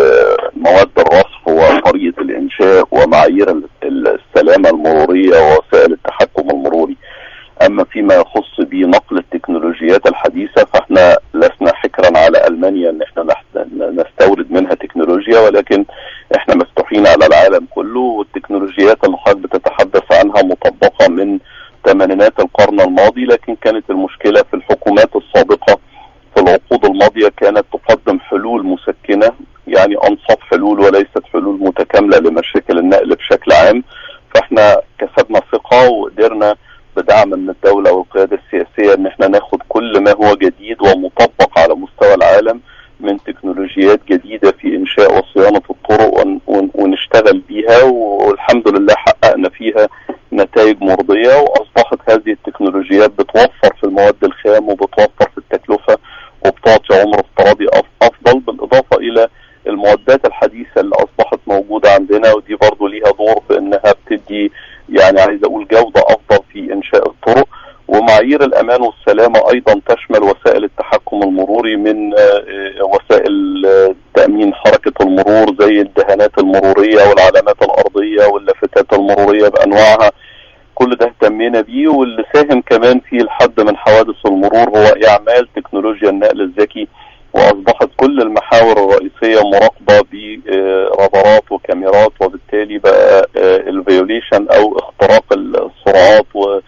بمواد الرصف وطريقه الانشاء ومعايير ال- السلامه المروريه ووسائل التحكم المروري اما فيما يخص بنقل التكنولوجيات الحديثه فاحنا لسنا حكرا على المانيا ان احنا نح- نستورد منها تكنولوجيا ولكن احنا مفتوحين على العالم كله والتكنولوجيات اللي حضرتك بتتحدث عنها مطبقه من ثمانينات القرن الماضي لكن كانت المشكله في الحكومات السابقه في العقود الماضيه كانت تقدم حلول مسكنه يعني انصف حلول وليست حلول متكامله لمشاكل النقل بشكل عام فاحنا كسبنا ثقه وقدرنا بدعم من الدوله والقياده السياسيه ان احنا ناخد كل ما هو جديد ومطبق على مستوى العالم من تكنولوجيات جديده في انشاء وصيانه الطرق ون- ون- ونشتغل بيها والحمد لله حققنا فيها نتائج مرضيه واصبحت هذه التكنولوجيات بتوفر في المواد الخام وبتوفر في التكلفه وبتعطي عمر افتراضي أف- افضل بالاضافه الى المعدات الحديثه اللي اصبحت موجوده عندنا ودي برضو ليها دور في انها بتدي يعني عايز اقول جوده افضل في انشاء الطرق ومعايير الامان والسلامه ايضا تشمل وسائل التحكم المروري من آه، آه، وسائل آه، تامين حركه المرور زي الدهانات المروريه والعلامات الارضيه واللافتات المروريه بانواعها كل ده اهتمينا بيه واللي ساهم كمان في الحد من حوادث المرور هو اعمال تكنولوجيا النقل الذكي واصبحت كل المحاور الرئيسيه مراقبه برادارات وكاميرات وبالتالي بقى الفيوليشن او اختراق السرعات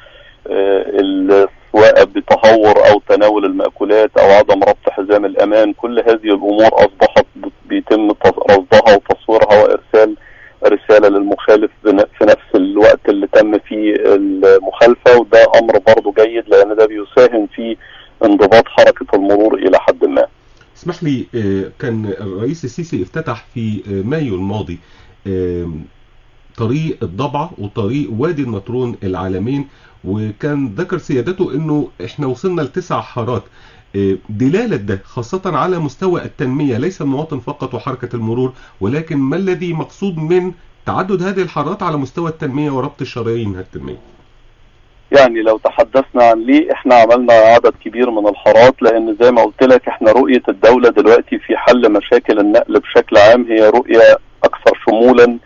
والسواقه بتهور او تناول المأكولات او عدم ربط حزام الامان كل هذه الامور اصبحت بيتم رصدها وتصويرها وارسال رساله للمخالف بن- في نفس الوقت اللي تم فيه المخالفه وده امر برضه جيد لان ده بيساهم في انضباط حركه المرور الى حد ما. اسمح لي آه، كان الرئيس السيسي افتتح في آه، مايو الماضي آم، طريق الضبعة وطريق وادي النطرون العالمين وكان ذكر سيادته انه احنا وصلنا لتسع حارات آه، دلالة ده خاصة على مستوى التنمية ليس المواطن فقط وحركة المرور ولكن ما الذي مقصود من تعدد هذه الحارات على مستوى التنمية وربط الشرايين التنمية يعني لو تحدثنا عن ليه احنا عملنا عدد كبير من الحارات لان زي ما قلت لك احنا رؤية الدولة دلوقتي في حل مشاكل النقل بشكل عام هي رؤية اكثر شمولا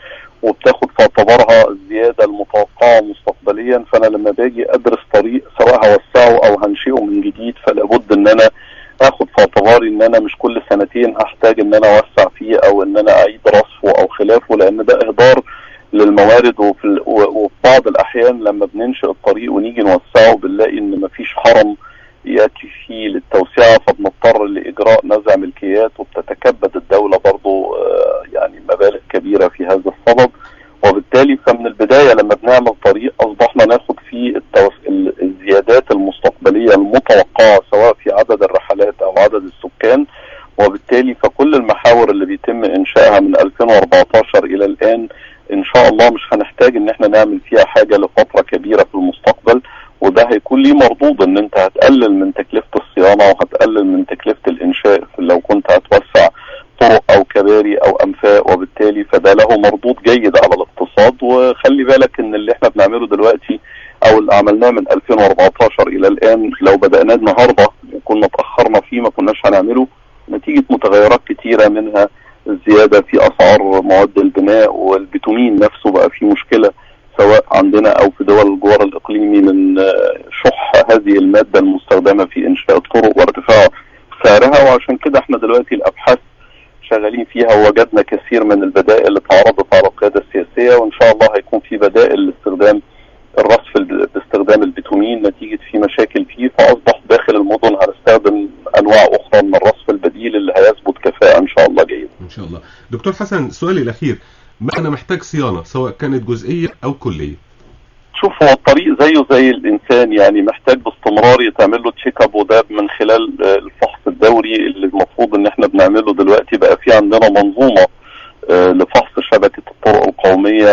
وبتاخد في اعتبارها الزياده المتوقعه مستقبليا فانا لما باجي ادرس طريق سواء هوسعه او هنشئه من جديد فلا بد ان انا اخد في اعتباري ان انا مش كل سنتين هحتاج ان انا اوسع فيه او ان انا اعيد رصفه او خلافه لان ده اهدار للموارد وفي, ال- و- وفي بعض الاحيان لما بننشئ الطريق ونيجي نوسعه بنلاقي ان مفيش حرم ياتي فيه للتوسعه فبنضطر لاجراء نزع ملكيات وبتتكبد الدوله برضو آه، يعني مبالغ كبيره في هذا الصدد وبالتالي فمن البدايه لما بنعمل طريق اصبحنا ناخد فيه التوس... ال- الزيادات المستقبليه المتوقعه سواء في عدد الرحلات او عدد السكان وبالتالي فكل المحاور اللي بيتم انشائها من 2014 الى الان ان شاء الله مش هنحتاج ان احنا نعمل فيها حاجه لفتره كبيره في المستقبل وده هيكون ليه مردود ان انت هتقلل من تكلفه الصيانه وهتقلل من تكلفه الانشاء لو كنت هتوسع طرق او كباري او انفاق وبالتالي فده له مردود جيد على الاقتصاد وخلي بالك ان اللي احنا بنعمله دلوقتي او اللي عملناه من 2014 الى الان لو بدأناه النهارده وكنا اتأخرنا فيه ما كناش هنعمله نتيجة متغيرات كتيرة منها الزيادة في أسعار مواد البناء والبتومين نفسه بقى فيه مشكلة سواء عندنا أو في دول الجوار الإقليمي من آه، شح هذه المادة المستخدمة في إنشاء الطرق وارتفاع سعرها وعشان كده احنا دلوقتي الأبحاث شغالين فيها ووجدنا كثير من البدائل اللي اتعرضت على القيادة السياسية وإن شاء الله هيكون في بدائل لاستخدام الرصف الب- باستخدام البتومين نتيجة في مشاكل فيه فأصبح داخل المدن هنستخدم أنواع أخرى من الرصف البديل اللي هيثبت كفاءة إن شاء الله جيد ان شاء الله دكتور حسن سؤالي الاخير ما انا محتاج صيانه سواء كانت جزئيه او كليه شوف هو الطريق زيه زي الانسان يعني محتاج باستمرار يتعمل له تشيك اب وده من خلال آه، الفحص الدوري اللي المفروض ان احنا بنعمله دلوقتي بقى في عندنا منظومه آه، لفحص شبكه الطرق القوميه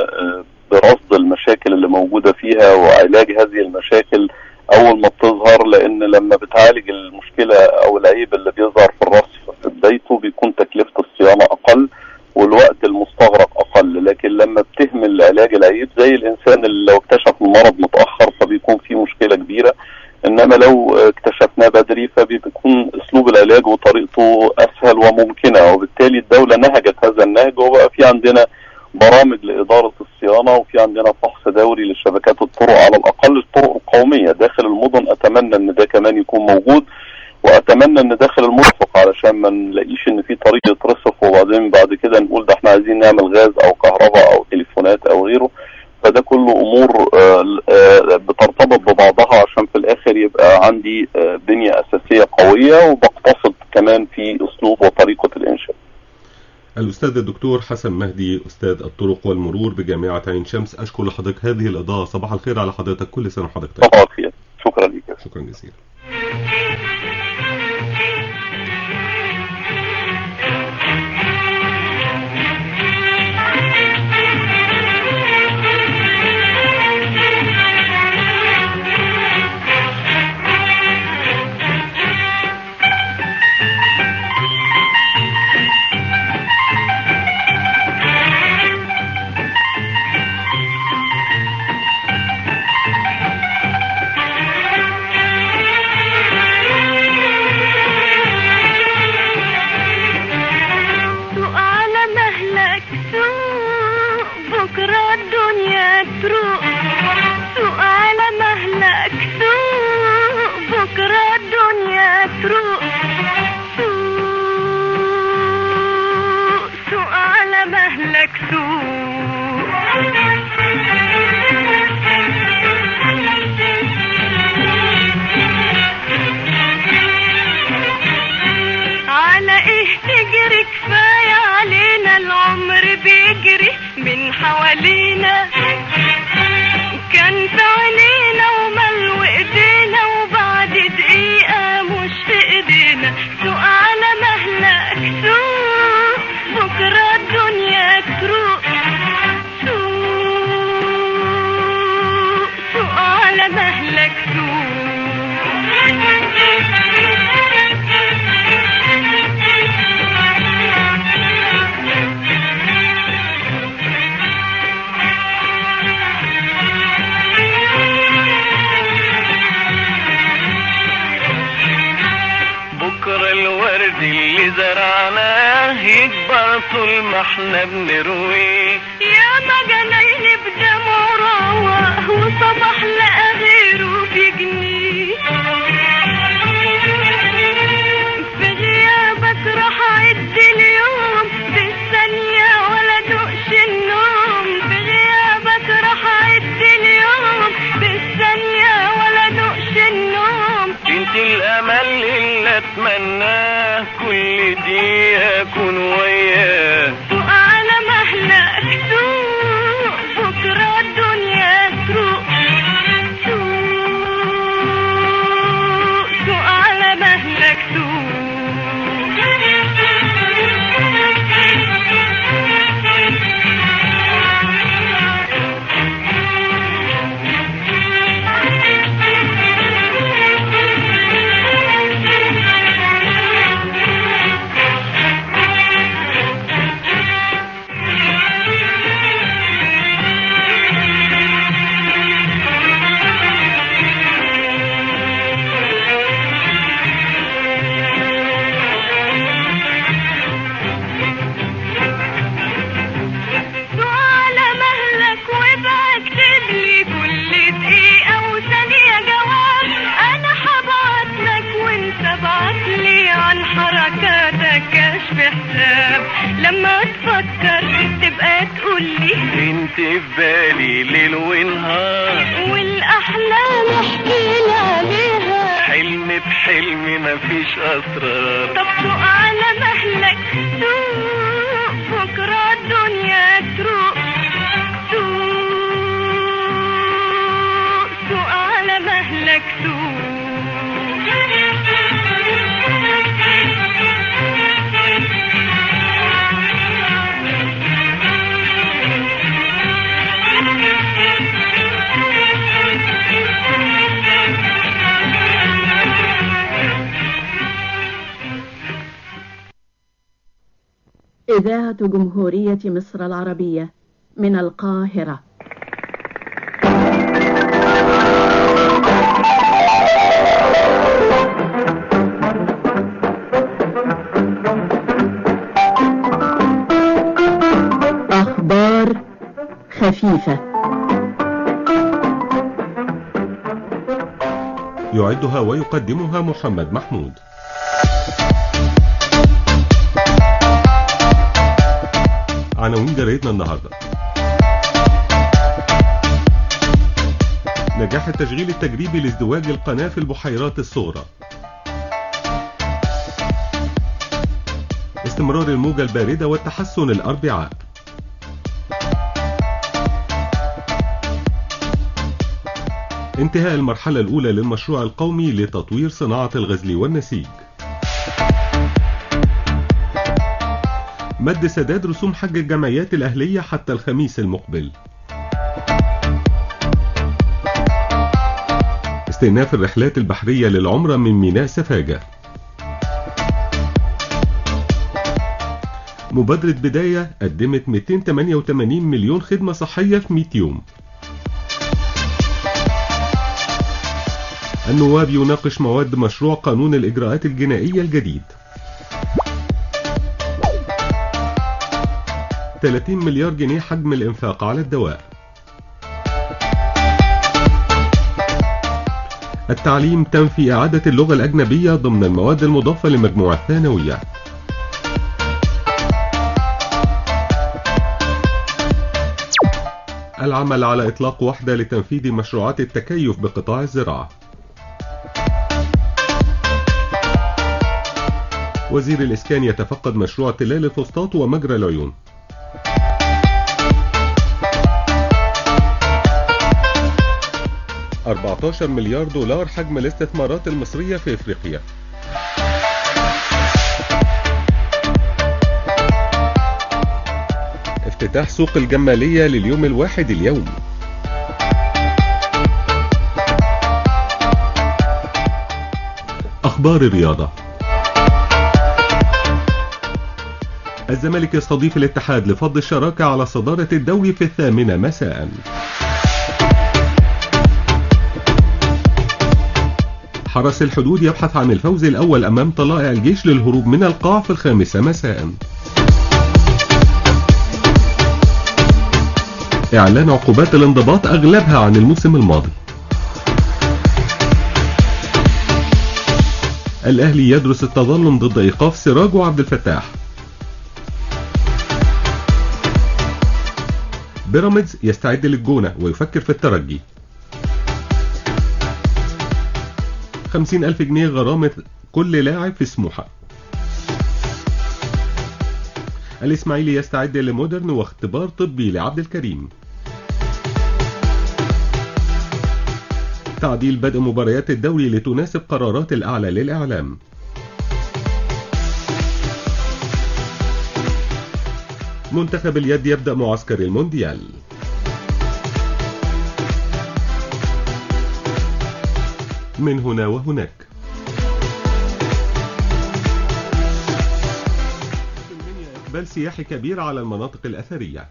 وبرصد المشاكل اللي موجوده فيها وعلاج هذه المشاكل اول ما بتظهر لان لما بتعالج المشكله او العيب اللي بيظهر في الرصف في بدايته بيكون تكلفه الصيانه اقل والوقت المستغرق اقل لكن لما بتهمل علاج العيب زي الانسان اللي لو اكتشف المرض متاخر فبيكون في مشكله كبيره انما لو اكتشفناه بدري فبيكون اسلوب العلاج وطريقته اسهل وممكنه وبالتالي الدوله نهجت هذا النهج وبقى في عندنا برامج لاداره الصيانه وفي عندنا فحص دوري لشبكات الطرق على الاقل الطرق القوميه داخل المدن اتمنى ان ده كمان يكون موجود واتمنى ان داخل المرفق علشان ما نلاقيش ان في طريق يترصف وبعدين بعد كده نقول ده احنا عايزين نعمل غاز او كهرباء او تليفونات او غيره فده كله امور آه، آه، بترتبط ببعضها عشان في الاخر يبقى عندي آه، بنيه اساسيه قويه وبقتصد كمان في اسلوب وطريقه الانشاء الاستاذ الدكتور حسن مهدي استاذ الطرق والمرور بجامعه عين شمس اشكر لحضرتك هذه الاضاءه صباح الخير على حضرتك كل سنه وحضرتك طيب صباح الخير شكرا لك شكرا جزيلا سوق على مهلك سوق بكرة الدنيا تروق سوق على مهلك سوق بكرة الدنيا تروق سوق سوق على مهلك سوق على ايه تجري كفاية علينا العمر بيجري من حوالينا كان في عينينا ومل ايدينا وبعد دقيقة مش في ايدينا سوق على مهلك سوق بكرة الدنيا تروق سوق سوق على مهلك بكرة الورد اللي زرعناه يكبر طول ما احنا بنرويه يا محلى غيره في جنيه في غيابك راح اعد اليوم بالثانية ولا دوقش النوم في غيابك راح اعد اليوم بالثانية ولا دوقش النوم انت الامل اللي اتمناه كل دي اكون وياه سوق على مهلك سوق بكرة الدنيا تروق سوق سوق على مهلك سوق على مهلك وابقى اكتب لي كل دقيقة وثانية جواب أنا هبعت لك وأنت بعت لي عن حركاتك كشف حساب لما تفكر تبقى تقول لي انت في بالي ليل ونهار والأحلام احكي لي عليها حلم بحلم مفيش اسرار طب سوق على مهلك سوق بكرة الدنيا تروق سوق سوق على مهلك إذاعة جمهورية مصر العربية من القاهرة أخبار خفيفة يعدها ويقدمها محمد محمود عناوين جريدنا النهارده نجاح التشغيل التجريبي لازدواج القناة في البحيرات الصغرى استمرار الموجة الباردة والتحسن الأربعاء انتهاء المرحلة الأولى للمشروع القومي لتطوير صناعة الغزل والنسيج مد سداد رسوم حج الجمعيات الأهلية حتى الخميس المقبل استئناف الرحلات البحرية للعمرة من ميناء سفاجة مبادرة بداية قدمت 288 مليون خدمة صحية في 100 يوم النواب يناقش مواد مشروع قانون الإجراءات الجنائية الجديد 30 مليار جنيه حجم الإنفاق على الدواء التعليم تنفي إعادة اللغة الأجنبية ضمن المواد المضافة لمجموعة الثانوية العمل على إطلاق وحدة لتنفيذ مشروعات التكيف بقطاع الزراعة وزير الإسكان يتفقد مشروع تلال الفسطاط ومجرى العيون 14 مليار دولار حجم الاستثمارات المصرية في افريقيا افتتاح سوق الجمالية لليوم الواحد اليوم أخبار الرياضة الزمالك يستضيف الاتحاد لفض الشراكة على صدارة الدوري في الثامنة مساء حرس الحدود يبحث عن الفوز الأول أمام طلائع الجيش للهروب من القاع في الخامسة مساء إعلان عقوبات الانضباط أغلبها عن الموسم الماضي الأهلي يدرس التظلم ضد إيقاف سراج وعبد الفتاح بيراميدز يستعد للجونة ويفكر في الترجي خمسين ألف جنيه غرامة كل لاعب في سموحة الإسماعيلي يستعد لمودرن واختبار طبي لعبد الكريم تعديل بدء مباريات الدوري لتناسب قرارات الأعلى للإعلام منتخب اليد يبدأ معسكر المونديال من هنا وهناك إقبال سياحي كبير على المناطق الأثرية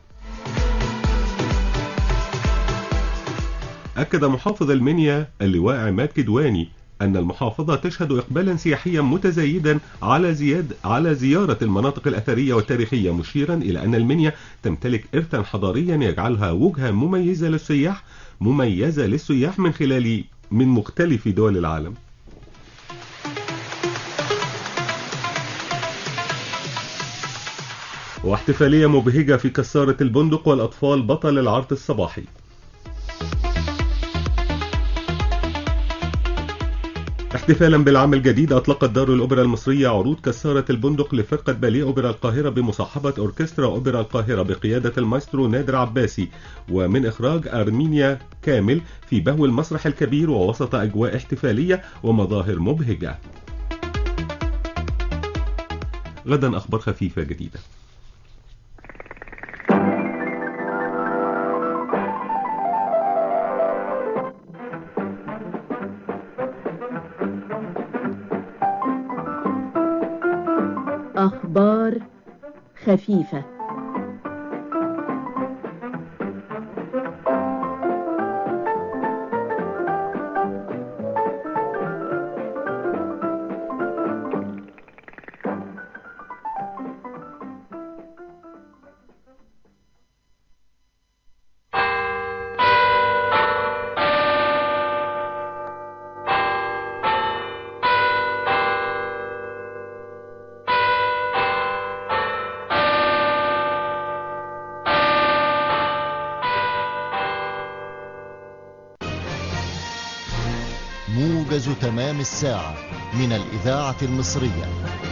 أكد محافظ المنيا اللواء عماد كدواني أن المحافظة تشهد إقبالا سياحيا متزايدا على زياد على زيارة المناطق الأثرية والتاريخية مشيرا إلى أن المنيا تمتلك إرثا حضاريا يجعلها وجهة مميزة للسياح مميزة للسياح من خلال من مختلف دول العالم واحتفالية مبهجة في كسارة البندق والأطفال بطل العرض الصباحي احتفالا بالعام الجديد أطلقت دار الأوبرا المصرية عروض كسارة البندق لفرقة باليه أوبرا القاهرة بمصاحبة أوركسترا أوبرا القاهرة بقيادة المايسترو نادر عباسي ومن إخراج أرمينيا كامل في بهو المسرح الكبير ووسط أجواء احتفالية ومظاهر مبهجة غدا أخبار خفيفة جديدة أخبار خفيفة موجز تمام الساعة من الإذاعة المصرية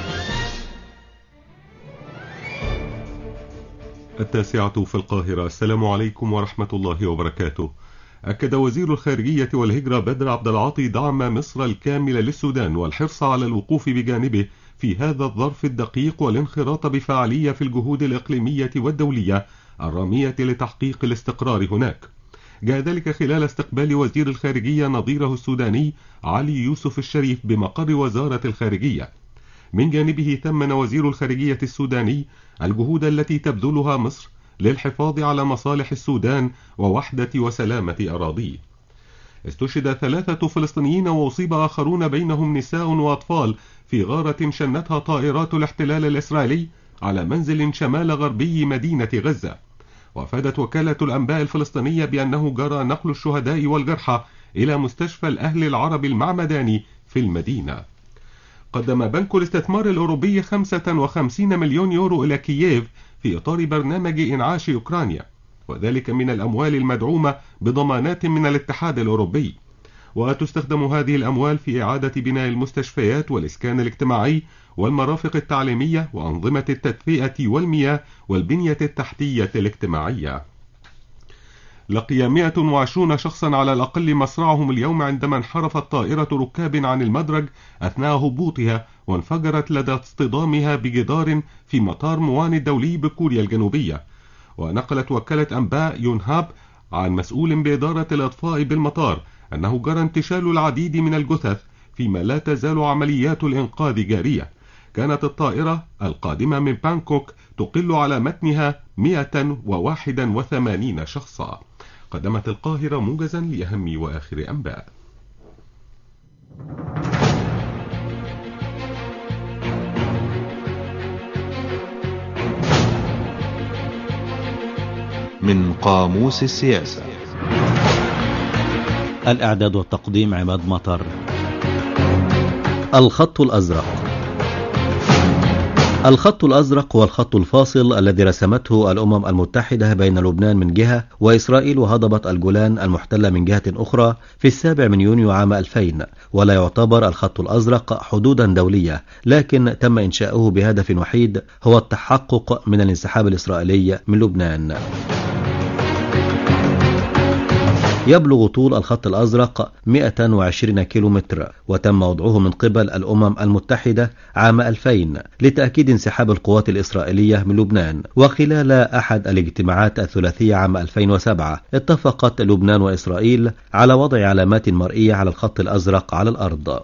التاسعة في القاهرة السلام عليكم ورحمة الله وبركاته أكد وزير الخارجية والهجرة بدر عبد العاطي دعم مصر الكامل للسودان والحرص على الوقوف بجانبه في هذا الظرف الدقيق والانخراط بفعالية في الجهود الإقليمية والدولية الرامية لتحقيق الاستقرار هناك جاء ذلك خلال استقبال وزير الخارجية نظيره السوداني علي يوسف الشريف بمقر وزارة الخارجية من جانبه ثمن وزير الخارجية السوداني الجهود التي تبذلها مصر للحفاظ على مصالح السودان ووحدة وسلامة أراضيه استشهد ثلاثة فلسطينيين وأصيب آخرون بينهم نساء وأطفال في غارة شنتها طائرات الاحتلال الإسرائيلي على منزل شمال غربي مدينة غزة وافادت وكالة الأنباء الفلسطينية بأنه جرى نقل الشهداء والجرحى إلى مستشفى الأهل العربي المعمداني في المدينة قدم بنك الاستثمار الأوروبي 55 مليون يورو إلى كييف في إطار برنامج إنعاش أوكرانيا وذلك من الأموال المدعومة بضمانات من الاتحاد الأوروبي وتستخدم هذه الأموال في إعادة بناء المستشفيات والإسكان الاجتماعي والمرافق التعليمية وأنظمة التدفئة والمياه والبنية التحتية الاجتماعية لقي 120 شخصا على الأقل مصرعهم اليوم عندما انحرفت طائرة ركاب عن المدرج أثناء هبوطها وانفجرت لدى اصطدامها بجدار في مطار موان الدولي بكوريا الجنوبية ونقلت وكالة أنباء يونهاب عن مسؤول بإدارة الإطفاء بالمطار أنه جرى انتشال العديد من الجثث فيما لا تزال عمليات الإنقاذ جارية كانت الطائرة القادمة من بانكوك تقل على متنها 181 شخصا قدمت القاهرة موجزا لأهم وآخر أنباء من قاموس السياسة الإعداد والتقديم عماد مطر الخط الأزرق الخط الأزرق هو الخط الفاصل الذي رسمته الأمم المتحدة بين لبنان من جهة وإسرائيل وهضبة الجولان المحتلة من جهة أخرى في السابع من يونيو عام 2000 ولا يعتبر الخط الأزرق حدودا دولية لكن تم إنشاؤه بهدف وحيد هو التحقق من الانسحاب الإسرائيلي من لبنان يبلغ طول الخط الأزرق 120 كيلومتر وتم وضعه من قبل الأمم المتحدة عام 2000 لتأكيد انسحاب القوات الإسرائيلية من لبنان وخلال أحد الاجتماعات الثلاثية عام 2007 اتفقت لبنان وإسرائيل على وضع علامات مرئية على الخط الأزرق على الأرض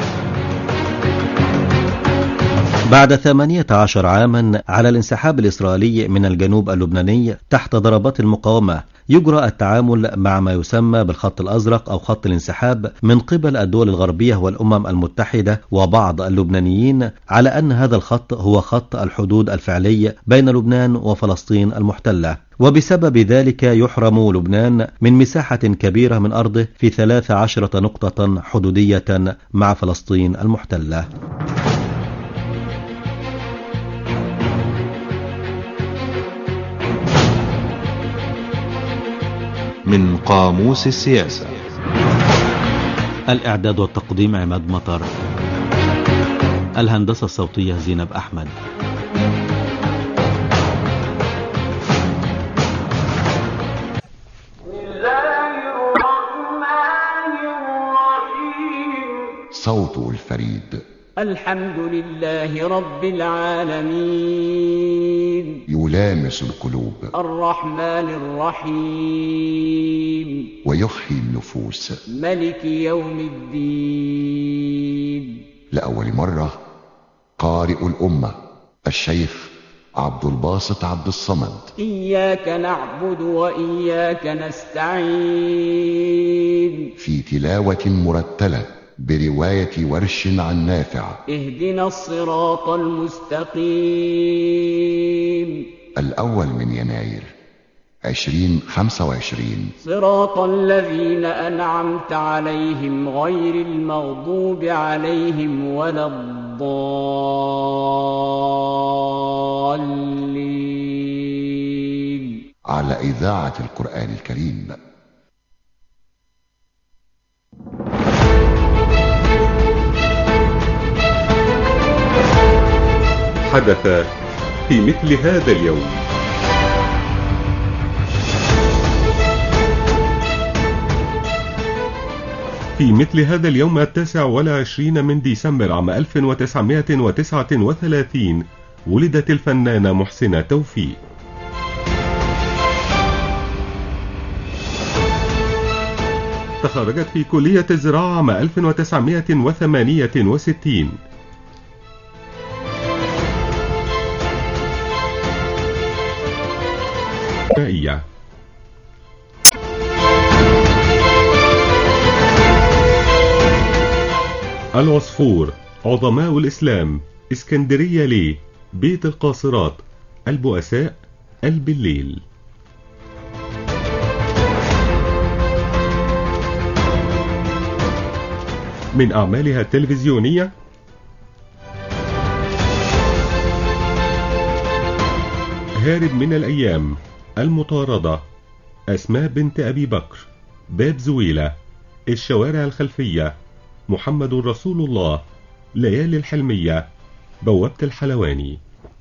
بعد 18 عاما على الانسحاب الإسرائيلي من الجنوب اللبناني تحت ضربات المقاومة يجرى التعامل مع ما يسمى بالخط الأزرق أو خط الانسحاب من قبل الدول الغربية والأمم المتحدة وبعض اللبنانيين على أن هذا الخط هو خط الحدود الفعلي بين لبنان وفلسطين المحتلة وبسبب ذلك يحرم لبنان من مساحة كبيرة من أرضه في 13 نقطة حدودية مع فلسطين المحتلة من قاموس السياسة الإعداد والتقديم عماد مطر الهندسة الصوتية زينب أحمد صوت الفريد الحمد لله رب العالمين يلامس القلوب الرحمن الرحيم ويحيي النفوس ملك يوم الدين لأول مرة قارئ الأمة الشيخ عبد الباسط عبد الصمد إياك نعبد وإياك نستعين في تلاوة مرتلة برواية ورش عن نافع اهدنا الصراط المستقيم الأول من يناير عشرين خمسة وعشرين صراط الذين أنعمت عليهم غير المغضوب عليهم ولا الضالين على إذاعة القرآن الكريم حدث في مثل هذا اليوم في مثل هذا اليوم التاسع والعشرين من ديسمبر عام 1939 ولدت الفنانة محسنة توفيق تخرجت في كلية الزراعة عام 1968 مائية العصفور عظماء الإسلام اسكندرية ليه بيت القاصرات البؤساء قلب الليل من أعمالها التلفزيونية هارب من الأيام المطاردة أسماء بنت أبي بكر باب زويلة الشوارع الخلفية محمد رسول الله ليالي الحلمية بوابة الحلواني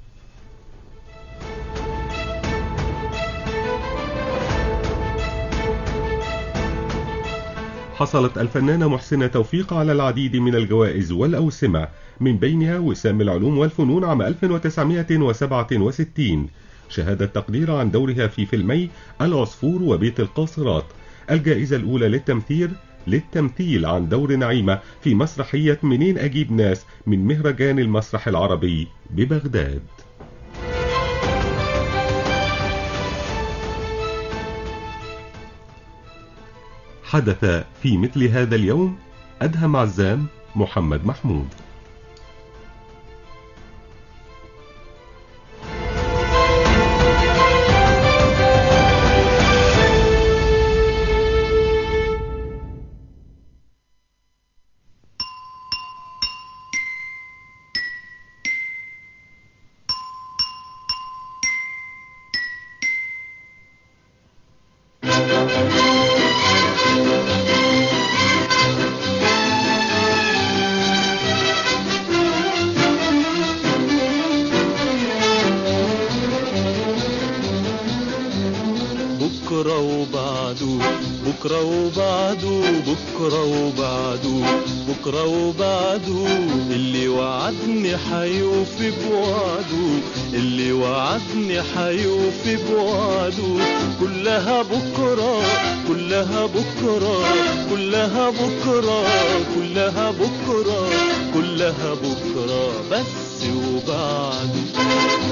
حصلت الفنانة محسنة توفيق على العديد من الجوائز والأوسمة من بينها وسام العلوم والفنون عام 1967 شهادة تقدير عن دورها في فيلمي العصفور وبيت القاصرات الجائزة الأولى للتمثيل للتمثيل عن دور نعيمة في مسرحية منين أجيب ناس من مهرجان المسرح العربي ببغداد حدث في مثل هذا اليوم أدهم عزام محمد محمود بكرة وبعده بكرة وبعده بكرة وبعده بكرة وبعده اللي وعدني حيوفي بوعده اللي وعدني حيوفي بوعده كلها بكرة كلها بكرة كلها بكرة كلها بكرة كلها بكرة بس وبعده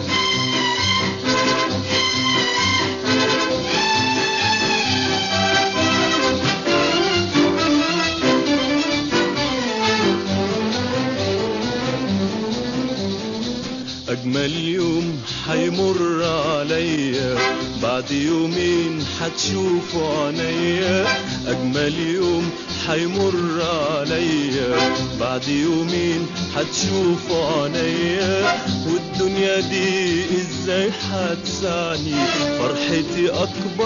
أجمل يوم حيمر عليا بعد يومين حتشوفوا عينيا أجمل يوم حيمر عليا بعد يومين حتشوفوا عينيا والدنيا دي ازاي حتسعني فرحتي أكبر